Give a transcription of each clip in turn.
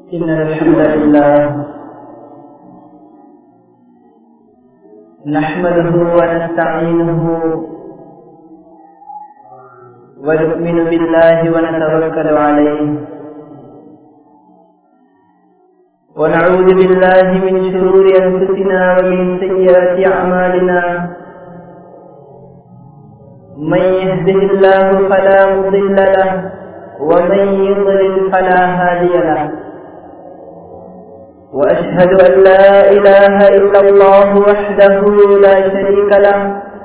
إن الحمد لله نحمده ونستعينه ونؤمن بالله ونتوكل عليه ونعوذ بالله من شرور أنفسنا ومن سيئات أعمالنا من يهده الله فلا مضل له ومن يضلل فلا هادي له وأشهد أن لا إله إلا الله وحده لا شريك له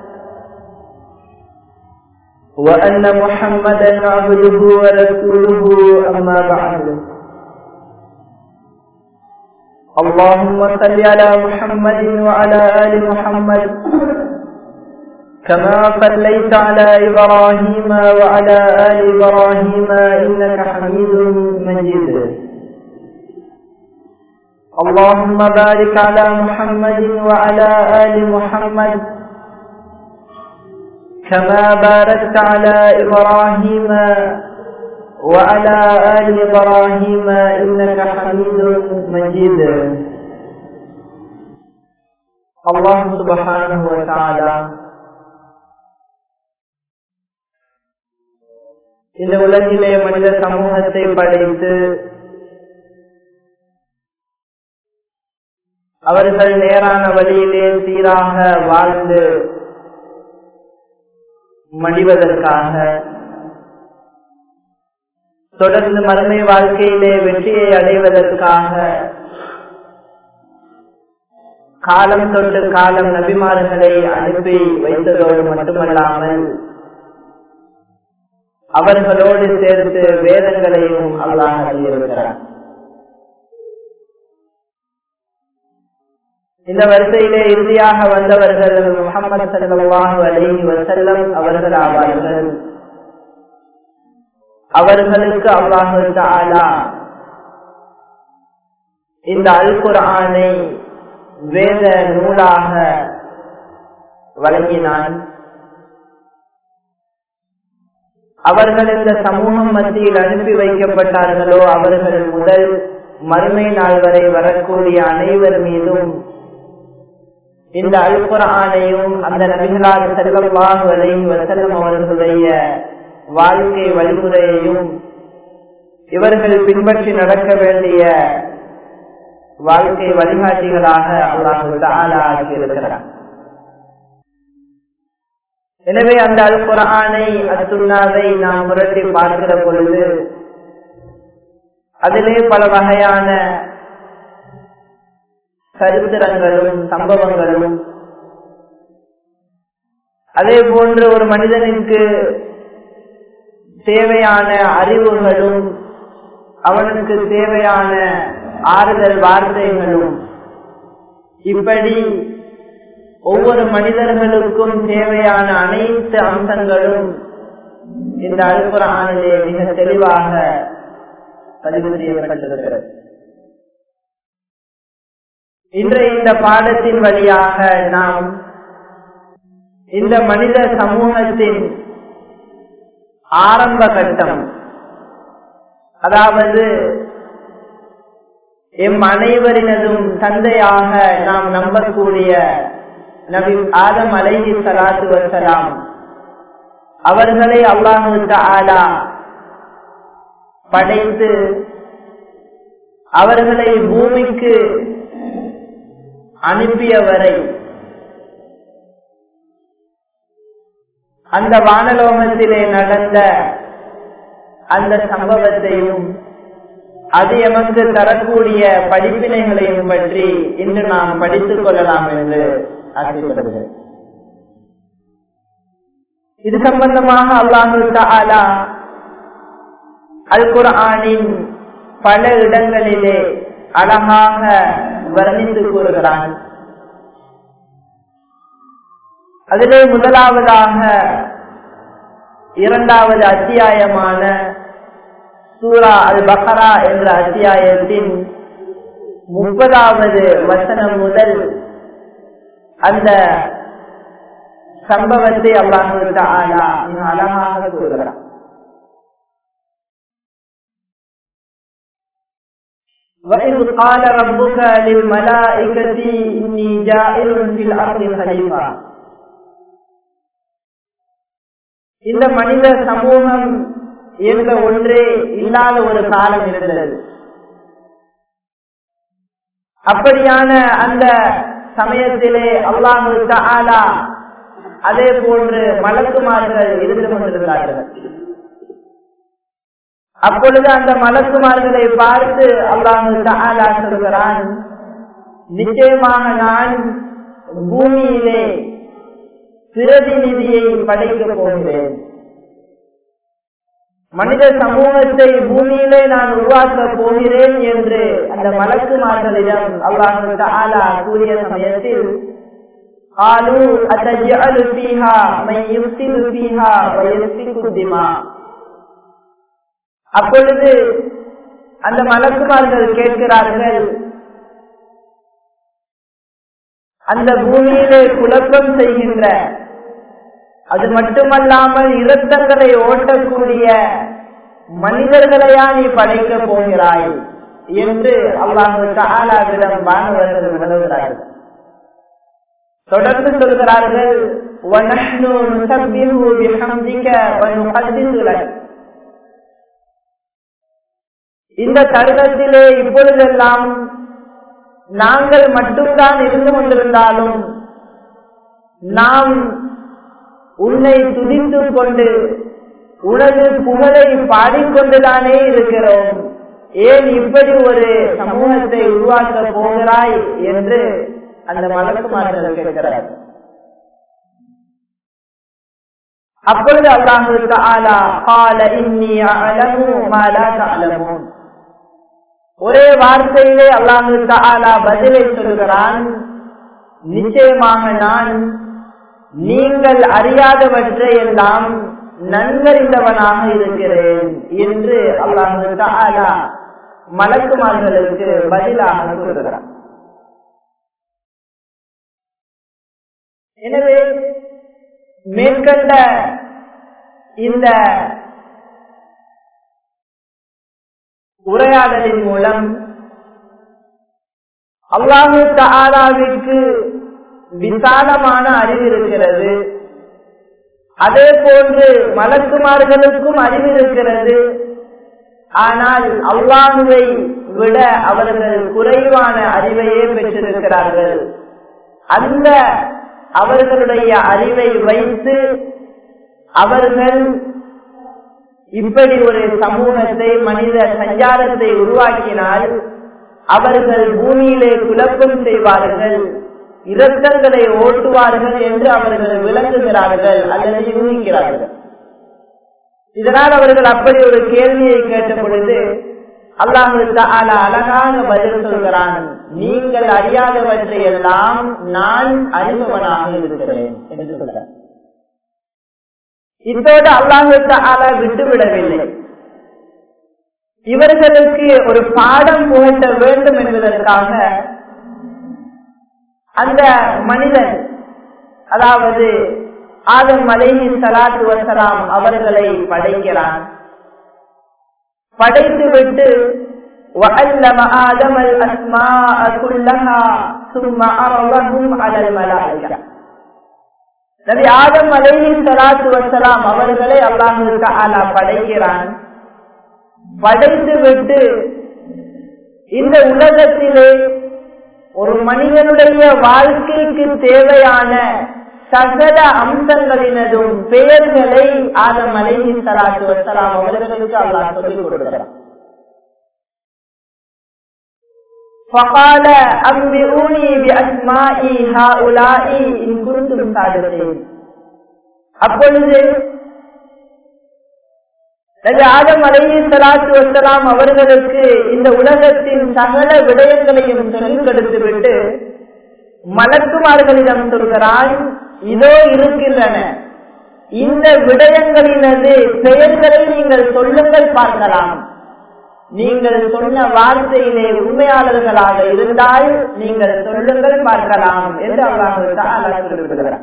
وأن محمدا عبده ورسوله أما بعد اللهم صل على محمد وعلى آل محمد كما صليت على إبراهيم وعلى آل إبراهيم إنك حميد مجيد اللهم بارك على محمد وعلى آل محمد كما باركت على إبراهيم وعلى آل إبراهيم إنك حميد مجيد الله سبحانه وتعالى இந்த உலகிலே மனித சமூகத்தை படைத்து அவர்கள் நேரான வழியிலே சீராக வாழ்ந்து மடிவதற்காக தொடர்ந்து மறுமை வாழ்க்கையிலே வெற்றியை அடைவதற்காக காலம் தொட்டு காலம் நபிமார்களை அனுப்பி வைத்ததோடு மட்டுமல்லாமல் அவர்களோடு சேர்த்து வேதங்களையும் அல்லாஹ் அறிவிக்கிறார் இந்த வரிசையிலே இறுதியாக வந்தவர்கள் முகமது சல்லாஹு அலஹி வசல்லம் அவர்கள் ஆவார்கள் அவர்களுக்கு அல்லாஹு தாலா இந்த அல் குரானை வேத நூலாக வழங்கினான் அவர்கள் இந்த சமூகம் மத்தியில் அனுப்பி வைக்கப்பட்டார்களோ அவர்கள் முதல் மறுமை நாள் வரை வரக்கூடிய அனைவர் மீதும் இந்த அல்குரானையும் அந்த நபிகளாக செல்வமாக வசல்லம் அவர்களுடைய வாழ்க்கை வழிமுறையையும் இவர்கள் பின்பற்றி நடக்க வேண்டிய வாழ்க்கை வழிகாட்டிகளாக அல்லாஹு ஆக்கியிருக்கிறார் எனவே அந்த அல் குரானை அசுண்ணாவை நாம் புரட்டி பார்க்கிற பொழுது அதிலே பல வகையான சரித்திரங்களும் சம்பவங்களும் அதே போன்று ஒரு மனிதனுக்கு தேவையான அறிவுகளும் அவனுக்கு தேவையான ஆறுதல் வார்த்தைகளும் இப்படி ஒவ்வொரு மனிதர்களுக்கும் தேவையான அனைத்து அம்சங்களும் இந்த அல்புரானிலே மிக தெளிவாக பதிவு செய்யப்பட்டிருக்கிறது இன்றைய இந்த பாடத்தின் வழியாக நாம் இந்த மனித சமூகத்தின் ஆரம்ப கட்டம் அதாவது எம் அனைவரினதும் தந்தையாக நாம் நம்பக்கூடிய நபி ஆதம் அலைஹி சலாத்து வசலாம் அவர்களை அல்லாஹு ஆலா படைத்து அவர்களை பூமிக்கு அனுப்பியவரை அந்த வானலோகத்திலே நடந்த அந்த சம்பவத்தையும் அது எமக்கு தரக்கூடிய படிப்பினைகளையும் பற்றி இன்று நாம் படித்துக் கொள்ளலாம் என்று ஆசைப்படுகிறேன் இது சம்பந்தமாக அல்லாஹு தாலா அல் குரானின் பல இடங்களிலே அழகாக வர்ணித்து கூறுகிறான் அதிலே முதலாவதாக இரண்டாவது அத்தியாயமான சூரா அல் பஹரா என்ற அத்தியாயத்தின் முப்பதாவது வசனம் முதல் அந்த சம்பவத்தை அல்லாஹு தாலா மிக அழகாக கூறுகிறான் وإذ قال ربك للملائكة إني جائل في الأرض خليفة இந்த மனித சமூகம் என்ற ஒன்றே இல்லாத ஒரு காலம் இருந்தது அப்படியான அந்த சமயத்திலே அல்லாஹு ஆலா அதே போன்று மலக்குமார்கள் இருந்து கொண்டிருந்தார்கள் அப்பொழுது அந்த மலக்குமார்களை பார்த்து அல்லாஹு ஆலா சொல்கிறான் நிச்சயமாக நான் பூமியிலே பிரதிநிதியை படைக்கப் போகிறேன் மனித சமூகத்தை பூமியிலே நான் உருவாக்கப் போகிறேன் என்று அந்த மலக்குமார்களிடம் அல்லாஹு ஆலா கூறிய சமயத்தில் قالوا أتجعل فيها من يفسد فيها ويسفك الدماء அப்பொழுது அந்த மலக்குமார்கள் கேட்கிறார்கள் அந்த பூமியிலே குழப்பம் செய்கின்ற அது மட்டுமல்லாமல் இரத்தங்களை ஓட்டக்கூடிய மனிதர்களையா நீ படைக்க போகிறாய் என்று அல்லாஹு ஆலாவிடம் மாணவர்கள் வினவுகிறார்கள் தொடர்ந்து சொல்கிறார்கள் இந்த தருணத்திலே இப்பொழுதெல்லாம் நாங்கள் மட்டும்தான் இருந்து கொண்டிருந்தாலும் நாம் உன்னை துதித்துக் கொண்டு உனது புகழை பாடிக்கொண்டுதானே இருக்கிறோம் ஏன் இப்படி ஒரு சமூகத்தை உருவாக்க போகிறாய் என்று அந்த மலக்குமார்கள் கேட்கிறார் அப்பொழுது அல்லாஹு ஆலா கால இன்னி அலமு மாலா அலமும் ஒரே வார்த்தையிலே அல்லாஹு ஆலா பதிலை சொல்கிறான் நிச்சயமாக நான் நீங்கள் அறியாதவற்றை எல்லாம் நன்கறிந்தவனாக இருக்கிறேன் என்று அல்லாஹு ஆலா மலக்குமார்களுக்கு பதிலாக கூறுகிறான் எனவே மேற்கண்ட இந்த உரையாடலின் மூலம் அல்லாஹு தாலாவிற்கு விசாலமான அறிவு இருக்கிறது அதே போன்று மலக்குமார்களுக்கும் அறிவு இருக்கிறது ஆனால் அல்லாஹுவை விட அவர்கள் குறைவான அறிவையே பெற்றிருக்கிறார்கள் அந்த அவர்களுடைய அறிவை வைத்து அவர்கள் இப்படி ஒரு சமூகத்தை மனித சஞ்சாரத்தை உருவாக்கினால் அவர்கள் பூமியிலே குழப்பம் செய்வார்கள் இரத்தங்களை ஓட்டுவார்கள் என்று அவர்கள் விளங்குகிறார்கள் அல்லது யூகிக்கிறார்கள் இதனால் அவர்கள் அப்படி ஒரு கேள்வியை கேட்ட பொழுது அல்லாஹு அழகாக பதில் சொல்கிறான் நீங்கள் அறியாதவற்றை எல்லாம் நான் அறிபவனாக இருக்கிறேன் என்று சொல்றார் இதோடு அல்லாஹு ஆலா விட்டுவிடவில்லை இவர்களுக்கு ஒரு பாடம் புகட்ட வேண்டும் என்பதற்காக அந்த மனிதன் அதாவது ஆதம் அலைஹி சலாத்து வசலாம் அவர்களை படைக்கிறான் படைத்துவிட்டு وعلم آدم الأسماء كلها ثم عرضهم على الملائكة நபி ஆதம் அலைஹி சலாத்து வசலாம் அவர்களை அல்லாஹு தஆலா படைக்கிறான் படைத்து விட்டு இந்த உலகத்திலே ஒரு மனிதனுடைய வாழ்க்கைக்கு தேவையான சகல அம்சங்களினதும் பெயர்களை ஆதம் அலைஹி சலாத்து வசலாம் அவர்களுக்கு அல்லாஹ் சொல்லிக் கொடுக்கிறார் فقال أنبئوني بأسماء هؤلاء إن كنتم صادقين அப்பொழுது ஆதம் அலைஹி சலாத்து வசலாம் அவர்களுக்கு இந்த உலகத்தின் சகல விடயங்களையும் சொல்லிக் கொடுத்து விட்டு மலக்குமார்களிடம் சொல்கிறான் இதோ இருக்கின்றன இந்த விடயங்களினது பெயர்களை நீங்கள் சொல்லுங்கள் பார்க்கலாம் நீங்கள் சொன்ன வார்த்தையிலே உண்மையாளர்களாக இருந்தால் நீங்கள் சொல்லுங்கள் பார்க்கலாம் என்று அல்லாஹ் குறிப்பிடுகிறார்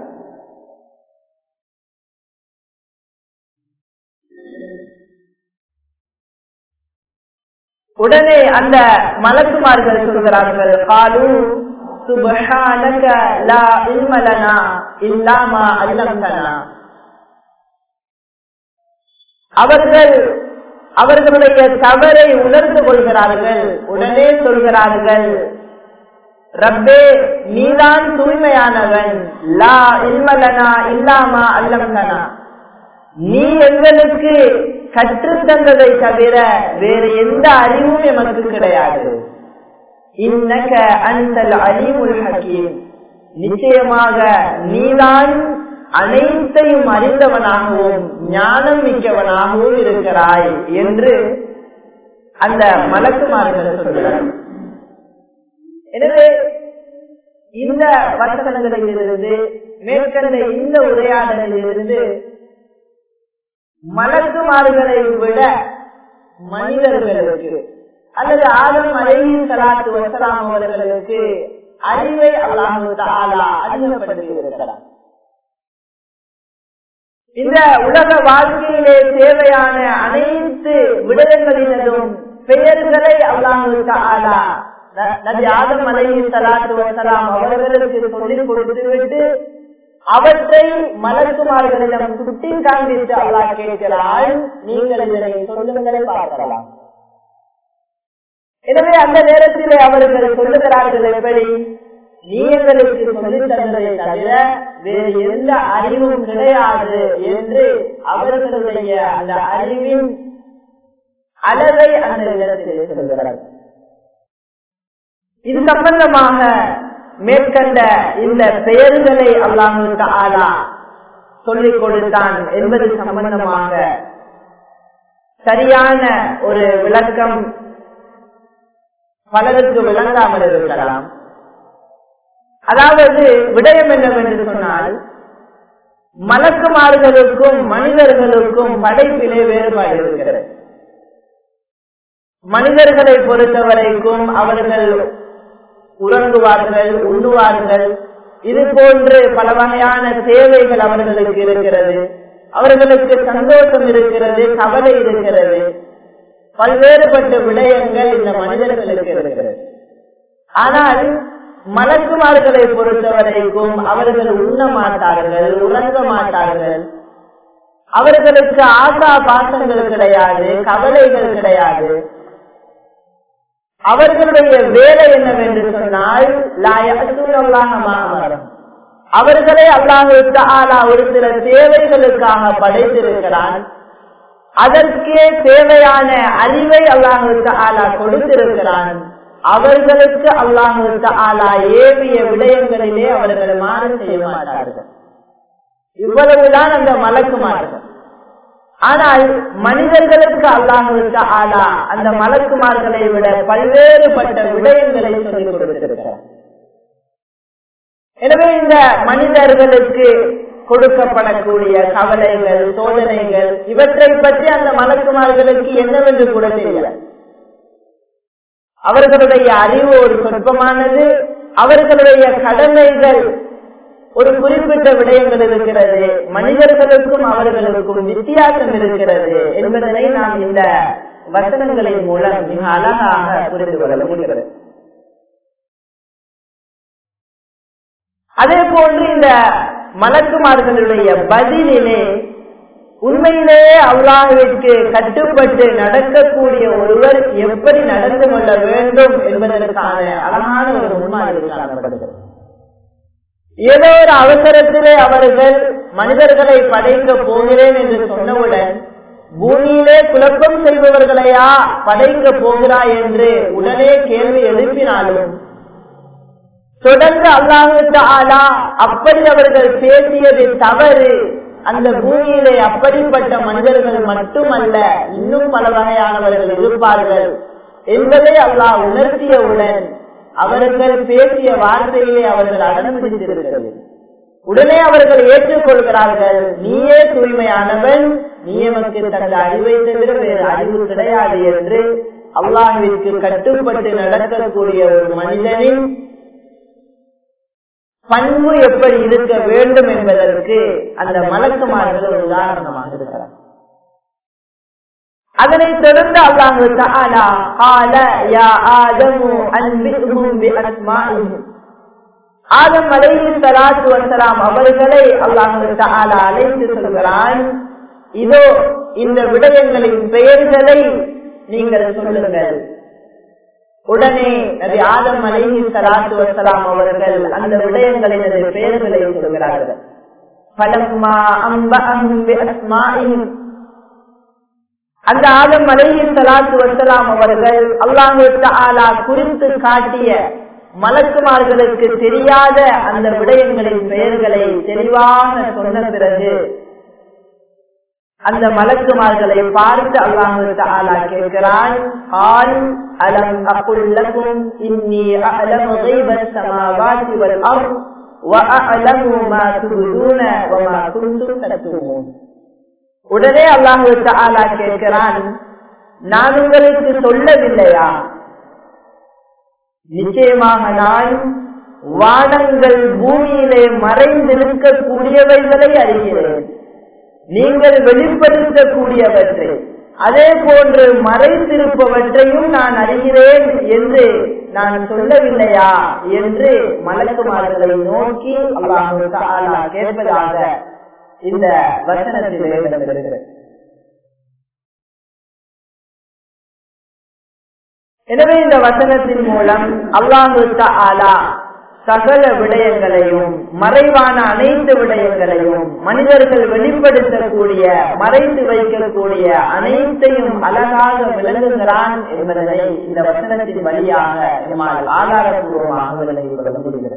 உடனே அந்த மலக்குமார்கள் சொல்கிறார்கள் காலு சுபஹானக லா இல்ம லனா இல்லா மா அல்லம்தனா அவர்கள் அவர்களுடைய தவறை உணர்ந்து கொள்கிறார்கள் உடனே சொல்கிறார்கள் ரப்பே நீதான் தூய்மையானவன் லா இல்மலனா இல்லாமா அல்லம்தனா நீ எங்களுக்கு கற்றுத்தந்ததை தவிர வேறு எந்த அறிவும் எமக்கு கிடையாது இன்னக அந்தல் அலிமுல் ஹக்கீம் நிச்சயமாக நீதான் அனைத்தையும் அறிந்தவனாகவும் ஞானம் மிக்கவனாகவும் இருக்கிறாய் என்று அந்த மலக்குமார்கள் சொல்கிறார் எனவே இந்த வசனங்களிலிருந்து மேற்கண்ட இந்த உரையாடலிலிருந்து மலக்குமார்களை விட மனிதர்களுக்கு அல்லது ஆதம் அழகி சலாத்து வசலாம் அவர்களுக்கு அறிவை அல்லாஹு தாலா அறிமுகப்படுத்தி இருக்கிறார் இந்த உலக வாழ்க்கையிலே தேவையான அனைத்து விடயங்களினதும் பெயர்களை அல்லாஹு தாலா நபி ஆதம் அலைஹி சலாத்து வசலாம் அவர்களுக்கு சொல்லிக் கொடுத்துவிட்டு அவற்றை மலக்குமார்களிடம் சுட்டி காண்பித்து அல்லாஹ் கேட்கிறாள் நீங்கள் இதனை சொல்லுங்கள் பார்க்கலாம் எனவே அந்த நேரத்திலே அவர்கள் சொல்லுகிறார்கள் எப்படி நீ எங்களுக்கு சொல்லித் தந்ததை தவிர வேறு எந்த அறிவும் கிடையாது என்று அவர்களுடைய அந்த அறிவின் அளவை அந்த இடத்திலே சொல்கிறார்கள் இது சம்பந்தமாக மேற்கண்ட இந்த பெயர்களை அல்லாஹு ஆலா சொல்லிக் கொடுத்தான் என்பது சம்பந்தமாக சரியான ஒரு விளக்கம் பலருக்கு விளங்காமல் இருக்கலாம் அதாவது விடயம் என்னவென்று சொன்னால் மலக்குமார்களுக்கும் மனிதர்களுக்கும் படைப்பிலே வேறுபாடு இருக்கிறது மனிதர்களை பொறுத்தவரைக்கும் அவர்கள் உறங்குவார்கள் உண்ணுவார்கள் இது போன்று பல வகையான தேவைகள் அவர்களுக்கு இருக்கிறது அவர்களுக்கு சந்தோஷம் இருக்கிறது கவலை இருக்கிறது பல்வேறுபட்ட விடயங்கள் இந்த மனிதர்களுக்கு இருக்கிறது ஆனால் மலக்குமார்களை பொறுத்தவரைக்கும் அவர்கள் உண்ண மாட்டார்கள் உறங்க மாட்டார்கள் அவர்களுக்கு ஆசா பாசங்கள் கிடையாது கவலைகள் கிடையாது அவர்களுடைய வேலை என்னவென்று சொன்னால் அவர்களை அல்லாஹு ஆலா ஒரு சில தேவைகளுக்காக படைத்திருக்கிறான் அதற்கே தேவையான அறிவை அல்லாஹு ஆலா கொடுத்திருக்கிறான் அவர்களுக்கு அல்லாஹு ஆலா ஏவிய விடயங்களிலே அவர்கள் மாறு செய்ய மாட்டார்கள் இவ்வளவுதான் அந்த மலக்குமார்கள் ஆனால் மனிதர்களுக்கு அல்லாஹுக்கு ஆலா அந்த மலக்குமார்களை விட பல்வேறுபட்ட விடயங்களை சொல்லிக் கொடுத்திருக்கிறார் எனவே இந்த மனிதர்களுக்கு கொடுக்கப்படக்கூடிய கவலைகள் சோதனைகள் இவற்றை பற்றி அந்த மலக்குமார்களுக்கு என்னவென்று கூட தெரியாது அவர்களுடைய அறிவு ஒரு சொற்பமானது அவர்களுடைய கடமைகள் ஒரு குறிப்பிட்ட விடயங்கள் இருக்கிறது மனிதர்களுக்கும் அவர்களுக்கும் வித்தியாசம் இருக்கிறது என்பதனை நாம் இந்த வசனங்களின் மூலம் மிக அழகாக புரிந்து கொள்ள முடிகிறது அதே போன்று இந்த மலக்குமார்களுடைய பதிலிலே உண்மையிலே அல்லாஹுவிற்கு கட்டுப்பட்டு நடக்கக்கூடிய ஒருவர் எப்படி நடந்து கொள்ள வேண்டும் என்பதற்கான அழகான ஒரு முன்மாதிரி காணப்படுகிறது ஏதோ ஒரு அவசரத்திலே அவர்கள் மனிதர்களை படைக்க போகிறேன் என்று சொன்னவுடன் பூமியிலே குழப்பம் செய்பவர்களையா படைக்க போகிறாய் என்று உடனே கேள்வி எழுப்பினாலும் தொடர்ந்து அல்லாஹு ஆலா அப்படி அவர்கள் பேசியது தவறு அந்த பூமியிலே அப்படிப்பட்ட மனிதர்கள் மட்டுமல்ல இன்னும் பல வகையானவர்கள் இருப்பார்கள் என்பதை அல்லாஹ் உணர்த்தியவுடன் அவர்கள் பேசிய வார்த்தையிலே அவர்கள் அடம் பிடித்திருக்கிறது உடனே அவர்கள் ஏற்றுக்கொள்கிறார்கள் நீயே தூய்மையானவன் நீ எமக்கு தந்த அறிவை தவிர வேறு அறிவு கிடையாது என்று அல்லாஹிற்கு கட்டுப்பட்டு நடக்கக்கூடிய ஒரு மனிதனின் பண்பு எப்படி இருக்க வேண்டும் என்பதற்கு அந்த மலக்குமார்கள் ஒரு உதாரணமாக இருக்கிறார் அதனைத் தொடர்ந்து அல்லாஹு தஆலா قال يا آدم أنبئهم بأسمائهم ஆதம் அலைஹி ஸலாத்து வஸலாம் அவர்களை அல்லாஹு தஆலா அழைத்து சொல்கிறான் இதோ இந்த விடயங்களின் பெயர்களை நீங்கள் சொல்லுங்கள் உடனே நபி ஆதம் அலைஹி ஸலாத்து வஸலாம் அவர்கள் அந்த விடயங்களின் பெயர்களை சொல்கிறார்கள் பலம்மா அம்பஅஹும் பிஅஸ்மாஇஹிம் அந்த ஆதம் அலைஹி ஸலாத்து வஸலாம் அவர்கள் அல்லாஹு தஆலா குறித்து காட்டிய மலக்குமார்களுக்கு தெரியாத அந்த விடயங்களின் பெயர்களை தெளிவாக சொன்ன பிறகு அந்த மலக்குமார்களை பார்த்து அல்லாஹு தஆலா கேட்கிறான் ஆல் அலம் அகுல் லகும் இன்னி அஅலமு கைபஸ் ஸமாவாதி வல் அர்த் وأعلم ما تبدون وما كنتم تكتمون உடனே அல்லாஹு தஆலா கேட்கிறான் நான் உங்களுக்கு சொல்லவில்லையா நிச்சயமாக நான் வானங்கள் பூமியிலே மறைந்திருக்கக்கூடியவைகளை அறிகிறேன் நீங்கள் வெளிப்படுத்தக்கூடியவற்றை அதே போன்று மறைந்திருப்பவற்றையும் நான் அறிகிறேன் என்று நான் சொல்லவில்லையா என்று மலக்குமார்களை நோக்கி அல்லாஹு தஆலா கேட்பதாக இந்த வசனத்தில் இடம்பெறுகிறது எனவே இந்த வசனத்தின் மூலம் அல்லாஹு தஆலா சகல விடயங்களையும் மறைவான அனைத்து விடயங்களையும் மனிதர்கள் வெளிப்படுத்தக்கூடிய மறைத்து வைக்கக்கூடிய அனைத்தையும் அழகாக விளங்குகிறான் என்பதனை இந்த வசனத்தின் வழியாக நம்மால் ஆதாரபூர்வமாக விளங்கிக் கொள்ள முடிகிறது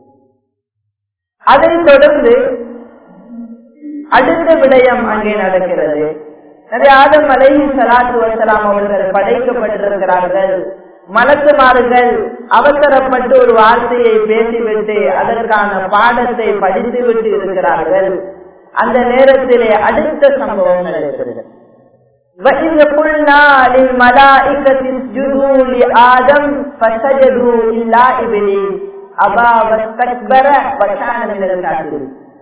அதைத் தொடர்ந்து அடுத்த விடயம் அங்கே நடக்கிறது நபி ஆதம் அலைஹி ஸலாத்து வஸலாம் அவர்கள் படைக்கப்பட்டிருக்கிறார்கள் மலக்குமார்கள் அவசரப்பட்டு ஒரு வார்த்தையை பேசிவிட்டு அதற்கான பாடத்தை படித்து விட்டு இருக்கிறார்கள் அந்த நேரத்திலே அடுத்த சம்பவம் நடக்கிறது وَإِذْ قُلْنَا لِلْمَلَائِكَةِ اسْجُدُوا لِآدَمَ فَسَجَدُوا إِلَّا إِبْلِيسَ أَبَى وَاسْتَكْبَرَ وَكَانَ مِنَ الْكَافِرِينَ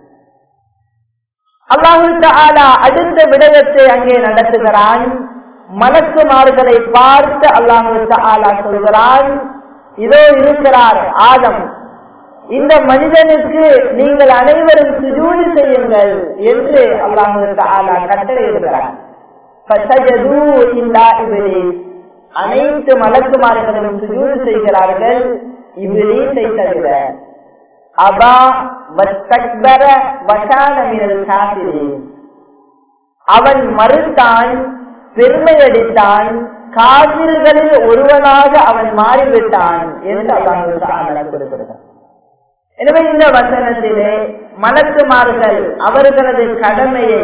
அல்லாஹு தஆலா அடுத்த விடயத்தை அங்கே நடத்துகிறான் மலக்குமார்களை பார்த்து அல்லாஹு தஆலா சொல்கிறான் இதோ இருக்கிறார் ஆதம் இந்த மனிதனுக்கு நீங்கள் அனைவரும் சுஜூது செய்யுங்கள் என்று அல்லாஹு தஆலா கட்டளையிடுகிறார் அனைத்து மலக்குமார்களும் சுஜூது செய்கிறார்கள் இபிலீஸை தவிர அபா வஸ்தக்பர வசான மினல் காஃபிரீன் அவன் மறுத்தான் பெருமையடித்தான் காவிர்களில் ஒருவனாக அவன் மாறிவிட்டான் என்று அல்லாஹ் குறிப்பிடுகிறார் எனவே இந்த வசனத்திலே மலக்குமார்கள் அவர்களது கடமையை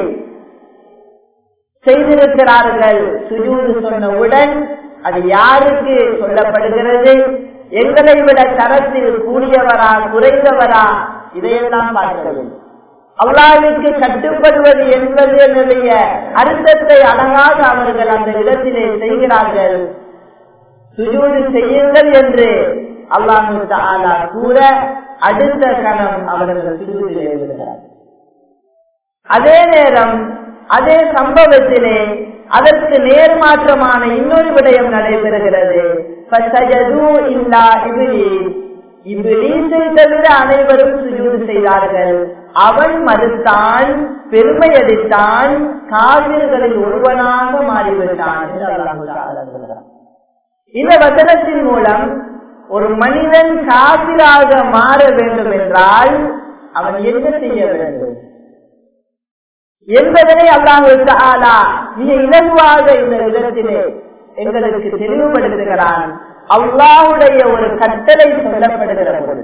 செய்திருக்கிறார்கள் சுஜூது சொன்னவுடன் அது யாருக்கு சொல்லப்படுகிறது எங்களை விட தரத்தில் கூடியவரா குறைந்தவரா இதையெல்லாம் பார்க்கவில்லை அல்லாவிற்கு கட்டுப்படுவது என்பது என்னுடைய அர்த்தத்தை அழகாக அவர்கள் அந்த இடத்திலே செய்கிறார்கள் சுஜூது செய்யுங்கள் என்று அல்லாஹு தாலா கூற அடுத்த கணம் அவர்கள் சுஜூதிலே விடுகிறார் அதே நேரம் அதே சம்பவத்திலே அதற்கு நேர்மாற்றமான இன்னொரு விடயம் நடைபெறுகிறது இபிலீஸை தவிர அனைவரும் சுஜூது செய்தார்கள் அவன் மறுத்தான் பெருமையடித்தான் காவிர்களில் ஒருவனாக மாறிவிட்டான் இந்த வசனத்தின் மூலம் ஒரு மனிதன் காவிராக மாற வேண்டும் என்றால் அவன் என்ன செய்ய வேண்டும் என்பதனை அல்லாஹு ஆலா மிக இலகுவாக இந்த இடத்திலே எங்களுக்கு தெளிவுபடுத்துகிறான் அல்லாஹுடைய ஒரு கட்டளை சொல்லப்படுகிற பொழுது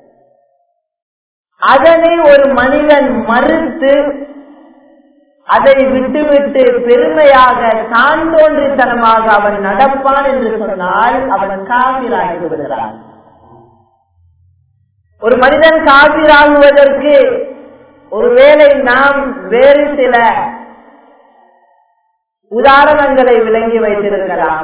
அதனை ஒரு மனிதன் மறுத்து அதை விட்டுவிட்டு பெருமையாக தான் தோன்றித்தனமாக அவன் நடப்பான் என்று சொன்னால் அவன் காவிராகி விடுகிறான் ஒரு மனிதன் காவிராகுவதற்கு ஒருவேளை நாம் வேறு சில உதாரணங்களை விளங்கி வைத்திருக்கலாம்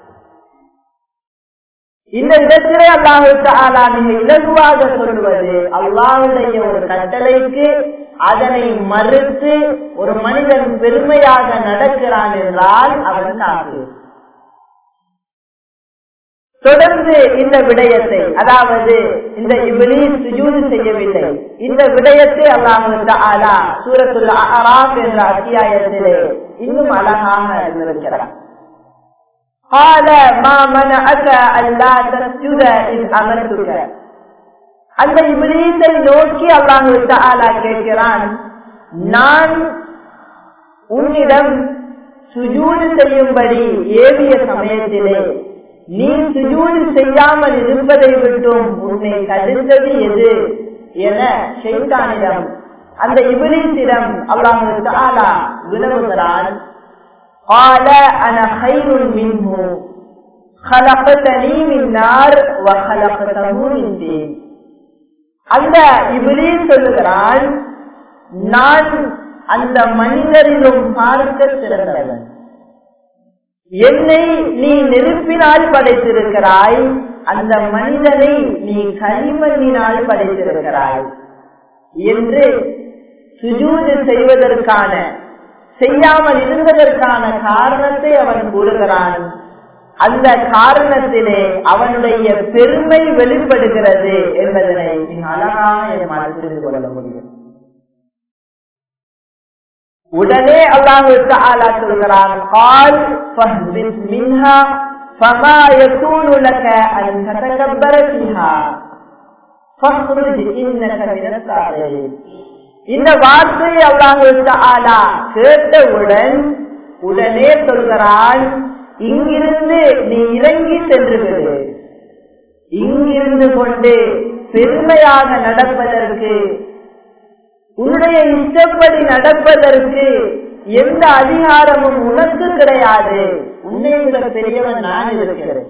இந்த இடத்திலே அல்லாஹு தாலா மிக இலகுவாக சொல்வது அல்லாஹுடைய ஒரு கட்டளைக்கு அதனை மறுத்து ஒரு மனிதன் பெருமையாக நடக்கிறான் என்றால் அவன் காப்பு தொடர்ந்து இந்த விடயத்தை அதாவது இந்த இபிலீஸ் சுஜூது செய்யவில்லை இந்த விடயத்தை அல்லாஹு சூரத்துல் அராப் என்ற அத்தியாயத்திலே இன்னும் அழகாக இருக்கிறார் قال ما منعك ألا تسجد إذ أمرتك அந்த இபிலீஸை நோக்கி அல்லாஹு தாலா கேட்கிறான் நான் உன்னிடம் சுஜூடு செய்யும்படி ஏவிய சமயத்திலே நீ சுஜூடு செய்யாமல் இருப்பதை விட்டும் உன்னை தடுத்தது எது என ஷெய்தானிடம் அந்த இபிலீசிடம் அல்லாஹு தாலா வினவுகிறான் قال انا خير منه خلقتني من نار وخلقته من طين அந்த இபிலீஸ் சொல்லுகிறான் நான் அந்த மனிதரிலும் பார்க்க சிறந்தவன் என்னை நீ நெருப்பினால் படைத்திருக்கிறாய் அந்த மனிதனை நீ களிமண்ணினால் படைத்திருக்கிறாய் என்று சுஜூது செய்வதற்கான செய்யாமல் இருந்ததற்கான காரணத்தை அவன் கூறுகிறான் அந்த காரணத்திலே அவனுடைய பெருமை வெளிப்படுகிறது என்பதனை மிக அழகாக என்னால் புரிந்து கொள்ள முடியும் உடனே அல்லாஹு தாலா சொல்கிறான் قال فاهبط منها فما يكون لك ان تتكبر فيها فاخرج انك من الصاغرين இந்த வார்த்தையை அல்லாஹு தாலா கேட்டவுடன் உடனே சொல்கிறான் இங்கிருந்து நீ இறங்கி சென்று விடு இங்கிருந்து கொண்டு பெருமையாக நடப்பதற்கு உன்னுடைய இஷ்டப்படி நடப்பதற்கு எந்த அதிகாரமும் உனக்கு கிடையாது உன்னை விட பெரியவன் நான் இருக்கிறேன்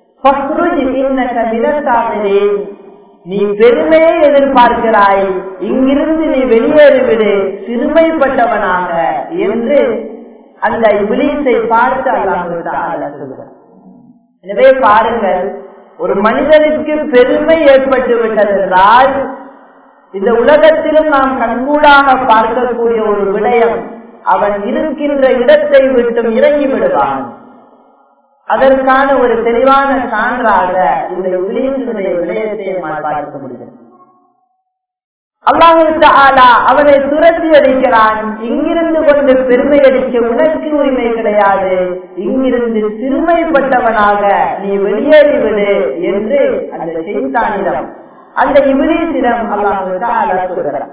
நீ பெருமையை எதிர்பார்க்கிறாய் இங்கிருந்து நீ வெளியேறிவிடு சிறுமைப்பட்டவனாக என்று அந்த இபிலீஸை பார்த்து அல்லாஹ் சொல்கிறார் எனவே பாருங்கள் ஒரு மனிதனுக்கு பெருமை ஏற்பட்டு விட்டது என்றால் இந்த உலகத்திலும் நாம் கண்கூடாக பார்க்கக்கூடிய ஒரு விடயம் அவன் இருக்கின்ற இடத்தை விட்டும் இறங்கி விடுவான் அதற்கான ஒரு தெளிவான சான்றாக இந்த இபிலீஸுடைய விடயத்தை நம்மால் பார்க்க முடியும் அல்லாஹு அவனை துரத்தி அடிக்கிறான் இங்கிருந்து கொண்டு பெருமை அடிக்க உனக்கு உரிமை கிடையாது இங்கிருந்து சிறுமைப்பட்டவனாக நீ வெளியேறிவிடு என்று அந்த செய்தானிடம் அந்த இபிலீசிடம் அல்லாஹு சொல்கிறார்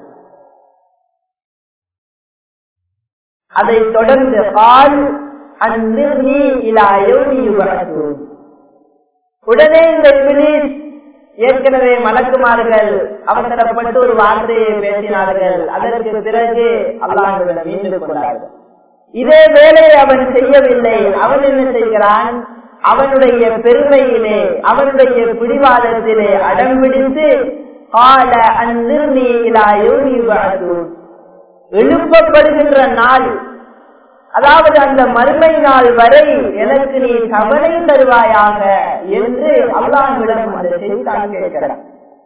அதை தொடர்ந்து பால் உடனே இந்த இபிலீஸ் ஏற்கனவே மலக்குமார்கள் அவசரப்பட்டு ஒரு வார்த்தையை பேசினார்கள் அதற்கு பிறகு அல்லாஹுடன் மீண்டு கொண்டார்கள் இதே வேலையை அவன் செய்யவில்லை அவன் என்ன செய்கிறான் அவனுடைய பெருமையிலே அவனுடைய பிடிவாதத்திலே அடம் பிடித்து கால அந்நிர்ணி எழுப்பப்படுகின்ற நாள் அதாவது அந்த மறுமை நாள் வரை எனக்கு நீ கவலை தருவாயாக என்று அல்லாஹிடம் அந்த செய்தான் கேட்கிறார்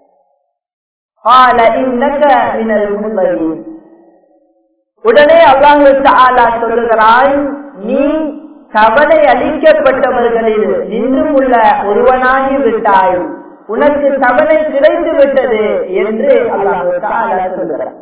உடனே அல்லாஹு தாலா சொல்லுகிறான் நீ கவலை அளிக்கப்பட்டவர்களில் நின்றும் உள்ள ஒருவனாகி விட்டாய் உனக்கு கவலை கிடைத்து விட்டது என்று அல்லாஹு தாலா சொல்லுகிறார்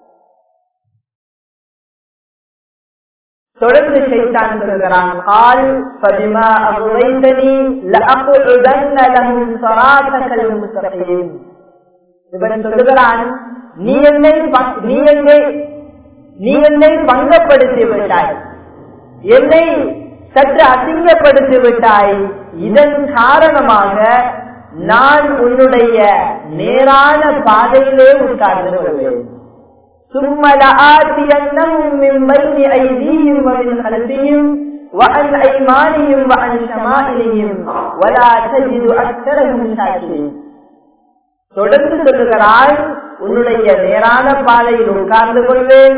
தொடர்ந்து செய்தான் சொல்கிறான் கால் பதிமா அகுவைத்தனி லஅகுஉதன்ன லஹும் ஸராத்தகல் முஸ்தகீம் இவன் சொல்லுகிறான் நீ என்னை நீ என்னை நீ என்னை பங்கப்படுத்தி விட்டாய் என்னை சற்று அசிங்கப்படுத்தி விட்டாய் இதன் காரணமாக நான் உன்னுடைய நேரான பாதையிலே உட்கார்ந்து கொள்வேன் ثم لآتينهم من بين أيديهم ومن خلفهم وعن أيمانهم وعن شمائلهم ولا تجد أكثرهم شاكرين தொடர்ந்து சொல்லுகிறாய் உன்னுடைய நேரான பாதையில் உட்கார்ந்து கொள்வேன்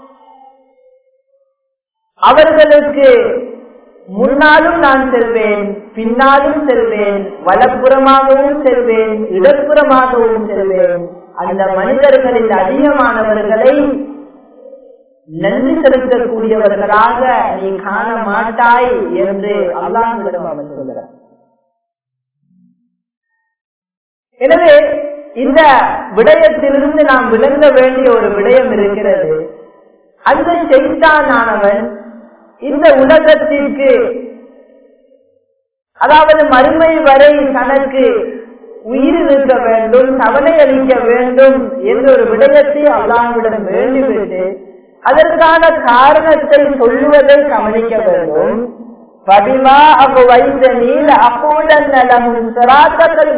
அவர்களுக்கு முன்னாலும் நான் செல்வேன் பின்னாலும் செல்வேன் வலப்புறமாகவும் செல்வேன் இடப்புறமாகவும் செல்வேன் அந்த மனிதர்களில் அதிகமானவர்களை நன்றி செலுத்தக்கூடியவர்களாக நீ காண மாட்டாய் என்று அல்லாஹிடம் அவன் சொல்கிறார் எனவே இந்த விடயத்திலிருந்து நாம் விளங்க வேண்டிய ஒரு விடயம் இருக்கிறது அந்த செய்தானவன் இந்த உலகத்திற்கு அதாவது மறுமை வரை தனக்கு உயிர் இருக்க வேண்டும் தவணை அளிக்க வேண்டும் என்ற ஒரு விடயத்தை அல்லாஹ்விடம் வேண்டிவிட்டு அதற்கான காரணத்தை சொல்லுவதை கவனிக்க வேண்டும் பதிமா அப்ப வைத்த நீல அப்போதன் நலமும் சராத்தங்கள்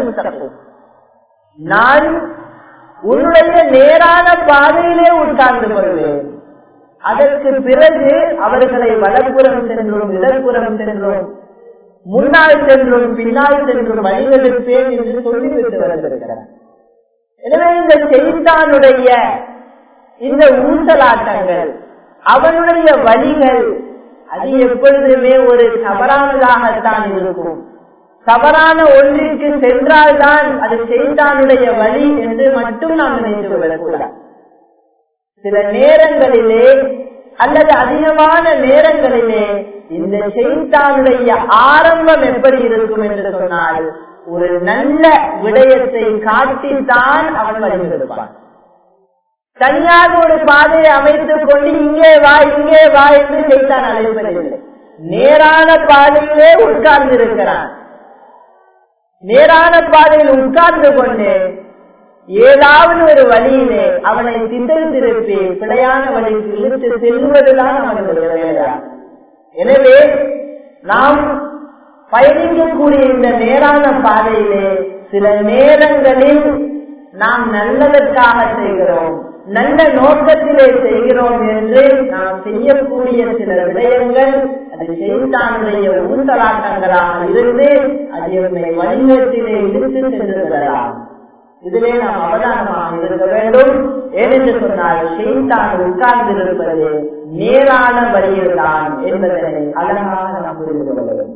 நான் உன்னுடைய நேரான பாதையிலே உட்கார்ந்து கொள்வேன் அதற்கு பிறகு அவர்களை வலப்புறம் சென்றும் இடப்புறம் சென்றும் முன்னால் சென்றும் பின்னால் சென்றும் வழிவெடுப்பேன் என்று சொல்லிவிட்டு வந்திருக்கிறார் எனவே இந்த செய்தானுடைய இந்த ஊசலாட்டங்கள் அவனுடைய வழிகள் அது எப்பொழுதுமே ஒரு தவறானதாகத்தான் இருக்கும் தவறான ஒன்றிற்கு சென்றால்தான் அது செய்தானுடைய வழி என்று மட்டும் நாம் நினைத்து விடக்கூடாது சில நேரங்களிலே அல்லது அதிகமான நேரங்களிலே இந்த செய்தானுடைய ஆரம்பம் எப்படி இருக்கும் என்று சொன்னால் ஒரு நல்ல விடயத்தை காட்டித்தான் அவன் வழிபடுவான் தனியாக ஒரு பாதையை அமைத்துக் கொண்டு இங்கே வா இங்கே வா என்று செய்தான் அழைப்பதில்லை நேரான பாதையிலே உட்கார்ந்து இருக்கிறான் நேரான பாதையில் உட்கார்ந்து கொண்டு ஏதாவது ஒரு வழியிலே அவனை திசை திருப்பி பிழையான வழிக்கு இழுத்து செல்வதுதான் அவனுடைய வேலைதான் எனவே நாம் பயணிக்கக்கூடிய இந்த நேரான பாதையிலே சில நேரங்களில் நாம் நல்லதற்காக செய்கிறோம் நல்ல நோக்கத்திலே செய்கிறோம் என்று நாம் செய்யக்கூடிய சில விடயங்கள் அது செய்தானுடைய ஊசலாட்டங்களாக இருந்து அது என்னை வழிநடத்திலே இழுத்து சென்றுவிடலாம் இதிலே நாம் அவதானமாக இருக்க வேண்டும் ஏனென்று சொன்னால் செய்தான் உட்கார்ந்திருப்பது நேரான வழியில்தான் என்பதனை அழகாக நாம் புரிந்து கொள்ள வேண்டும்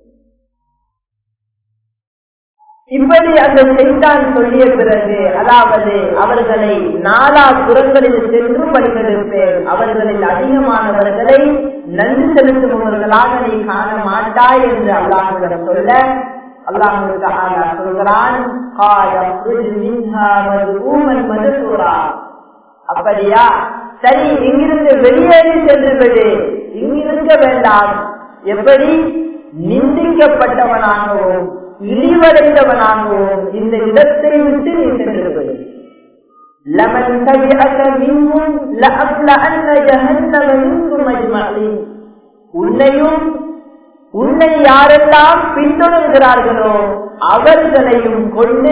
இப்படி அந்த செய்தான் சொல்லிய பிறகு அதாவது அவர்களை நாலா புறங்களில் சென்று வழிநடப்பேன் அவர்களில் அதிகமானவர்களை நன்றி செலுத்துபவர்களாக நீ காண மாட்டாய் என்று அல்லாஹிடம் சொல்ல அல்லாஹு சொல்கிறான் அப்படியா சரி இங்கிருந்து வெளியேறி சென்று விடு இங்கிருக்க வேண்டாம் எப்படி நிந்திக்கப்பட்டவனாகவும் இழிவடைந்தவனாகவும் இந்த இடத்தை விட்டு நீ சென்று விடு لمن تبعك منهم لأملأن جهنم منكم أجمعين உன்னையும் உன்னை யாரெல்லாம் பின்தொடர்கிறார்களோ அவர்களையும் கொண்டு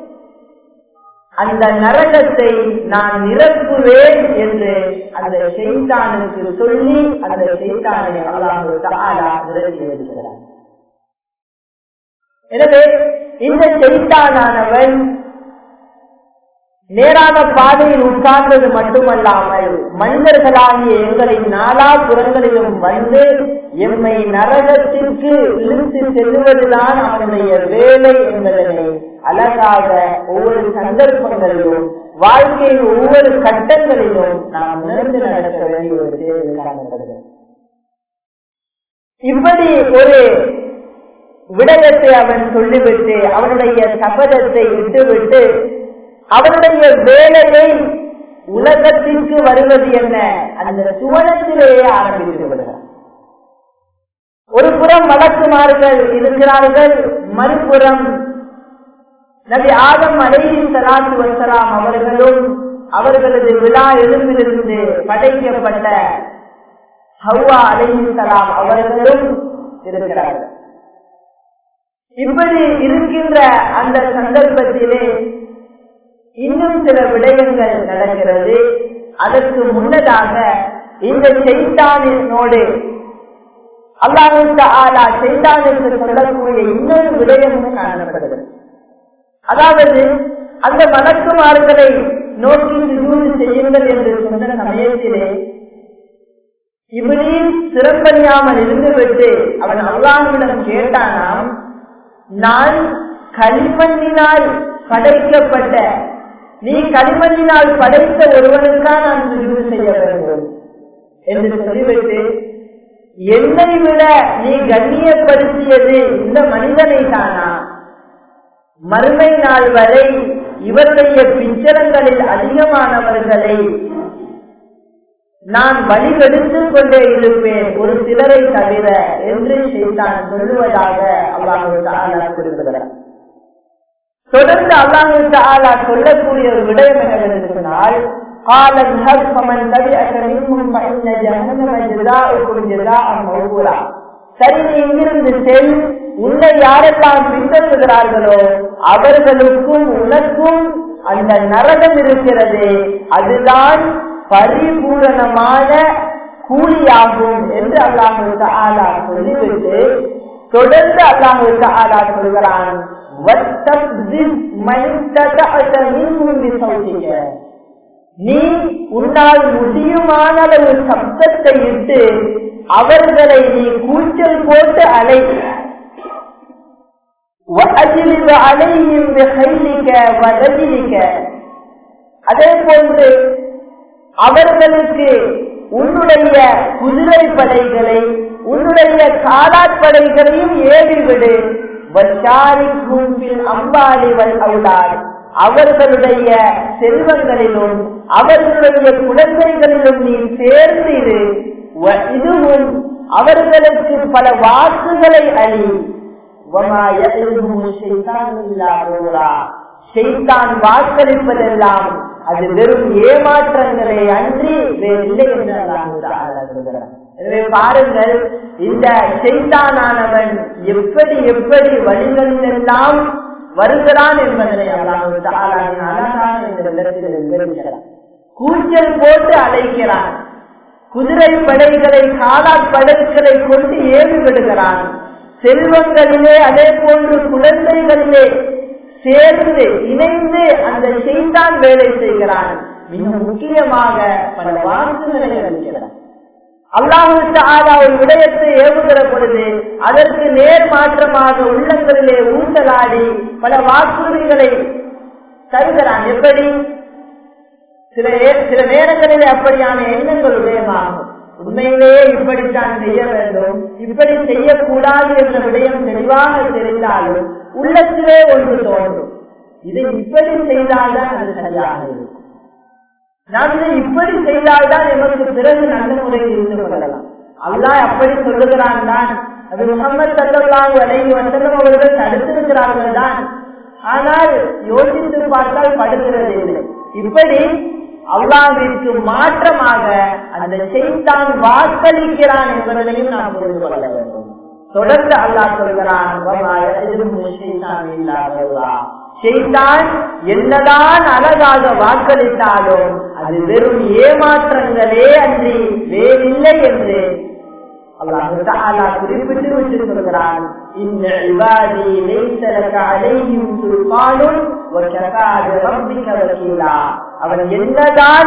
அந்த நரகத்தை நான் நிரப்புவேன் என்று அந்த செய்தானுக்கு சொல்லி அந்த செய்தானை அல்லாஹு தாலா நிரப்பி வருகிறார் எனவே இந்த செய்தானவன் நேரான பாதையில் உட்கார்ந்தது மட்டுமல்லாமல் மனிதர்களாகிய எங்களின் நாலா புறங்களிலும் வந்து எம்மை நரகத்திற்கு இழுத்து செல்வதுதான் அவனுடைய வேலை என்பதனை அழகாக ஒவ்வொரு சந்தர்ப்பங்களிலும் வாழ்க்கையின் ஒவ்வொரு கட்டங்களிலும் நாம் உணர்ந்து நடக்க வேண்டிய ஒரு தேவை காணப்படுகிறது இப்படி ஒரு விடயத்தை அவன் சொல்லிவிட்டு அவனுடைய சபதத்தை விட்டுவிட்டு அவனுடைய வேலையை உலகத்திற்கு வருவது என்ன அந்த சுவனத்திலேயே ஆரம்பித்து விடுகிறார் ஒரு புறம் வழக்குமார்கள் இருக்கிறார்கள் மறுபுறம் நபி ஆதம் அலையின் சலாத்து வசலாம் அவர்களும் அவர்களது விழா எழுப்பிலிருந்து படைக்கப்பட்ட ஹவ்வா அலையின் சலாம் அவர்களும் இருக்கிறார்கள் இப்படி இருக்கின்ற அந்த சந்தர்ப்பத்திலே இன்னும் சில விடயங்கள் நடக்கிறது அதற்கு முன்னதாக இந்த செய்தானினோடு அல்லாஹு ஆலா செய்தானுக்கு சொல்லக்கூடிய இன்னொரு விடயமும் காணப்படுகிறது அதாவது அந்த மலக்குமார்களை நோக்கி சுஜூது செய்யுங்கள் என்று சொன்ன சமயத்திலே இவனையும் சிறப்பணியாமல் இருந்துவிட்டு அவன் அல்லாஹிடம் கேட்டானாம் நான் களிமண்ணினால் படைக்கப்பட்ட நீ களிமண்ணினால் படைத்த ஒருவனுக்காக நான் சுஜூது செய்ய வேண்டும் என்று சொல்லிவிட்டு என்னை விட நீ கண்ணியப்படுத்தியது இந்த மனிதனை தானா மறுமை நாள் வரை இவருடைய பிச்சரங்களில் அதிகமானவர்களை நான் வழிகெடுத்துக் கொண்டே இருப்பேன் ஒரு சிலரை தவிர என்று செய்தான் சொல்லுவதாக அல்லாஹு குறிப்பிடுகிறார் தொடர்ந்து அல்லாஹு தாலா சொல்லக்கூடிய ஒரு விடயம் என்னவென்று சொன்னால் قال اذهب فمن تبعك منهم فإن جهنم جزاؤكم جزاء موفورا சரி நீ இங்கிருந்து செல் உன்னை யாரெல்லாம் பின்பற்றுகிறார்களோ அவர்களுக்கும் உனக்கும் அந்த நரகம் இருக்கிறது அதுதான் பரிபூரணமான கூலியாகும் என்று அல்லாஹு ஆலா சொல்லிவிட்டு தொடர்ந்து அல்லாஹு ஆலா சொல்கிறான் நீ உன்னால் முடியுமான ஒரு சப்தத்தை இட்டு அவர்களை நீ கூச்சல் போட்டு அலை அலையும் அதே போன்று அவர்களுக்கு உன்னுடைய குதிரை படைகளை உன்னுடைய காலாட்படைகளையும் ஏறிவிடு அம்பாளிவள் அவுளார் அவர்களுடைய செல்வங்களிலும் அவர்களுடைய குழந்தைகளிலும் நீ சேர்ந்து இதுவும் அவர்களுக்கு பல வாக்குகளை அளி செய்தான் வாக்களிப்பதெல்லாம் அது வெறும் ஏமாற்றங்களே அன்றி வேறில்லை என்று எனவே பாருங்கள் இந்த செய்தானவன் எப்படி எப்படி வழிகளில் எல்லாம் வருகிறான் என்பதனை கூச்சல் போட்டு அழைக்கிறான் குதிரை படைகளை காலாப்படைகளை கொண்டு ஏறி விடுகிறான் செல்வங்களிலே அதே போன்று குழந்தைகளிலே சேர்ந்து இணைந்து அந்த செய்தான் வேலை செய்கிறான் மிக முக்கியமாக பல வாக்குகளை அளிக்கிறான் அல்லாஹுக்கு ஆதா ஒரு விடயத்தை ஏவுகிற பொழுது அதற்கு நேர் மாற்றமாக உள்ளங்களிலே ஊசலாடி பல வாக்குறுதிகளை தருகிறான் எப்படி சில சில நேரங்களிலே அப்படியான எண்ணங்கள் உதயமாகும் உண்மையிலேயே இப்படித்தான் செய்ய வேண்டும் இப்படி செய்யக்கூடாது என்ற விடயம் தெளிவாக தெரிந்தாலும் உள்ளத்திலே ஒன்று தோன்றும் இதை இப்படி செய்தால்தான் அது சரியாக இருக்கும் நாம் இதை இப்படி செய்தால்தான் எமக்கு பிறகு நல்ல முறையில் இருந்து கொள்ளலாம் அல்லா அப்படி சொல்லுகிறான் தான் அது முகமது சல்லாஹ் அலைஹி வசல்லம் அவர்கள் தடுத்திருக்கிறார்கள் தான் ஆனால் யோசித்து பார்த்தால் படுகிறது இல்லை இப்படி அல்லாவிற்கு மாற்றமாக அந்த செய்தான் வாக்களிக்கிறான் என்பதையும் நாம் புரிந்து கொள்ள வேண்டும் தொடர்ந்து அல்லாஹ் சொல்கிறான் செய்தான் என்னதான் அழகாக வாக்களித்தாலும் அது வெறும் ஏமாற்றங்களே அன்றி வேறில்லை என்று குறிப்பிட்டு விட்டு சொல்கிறான் இந்த இவாதி லைசலக அலையும் சுல்பானும் அவன் என்னதான்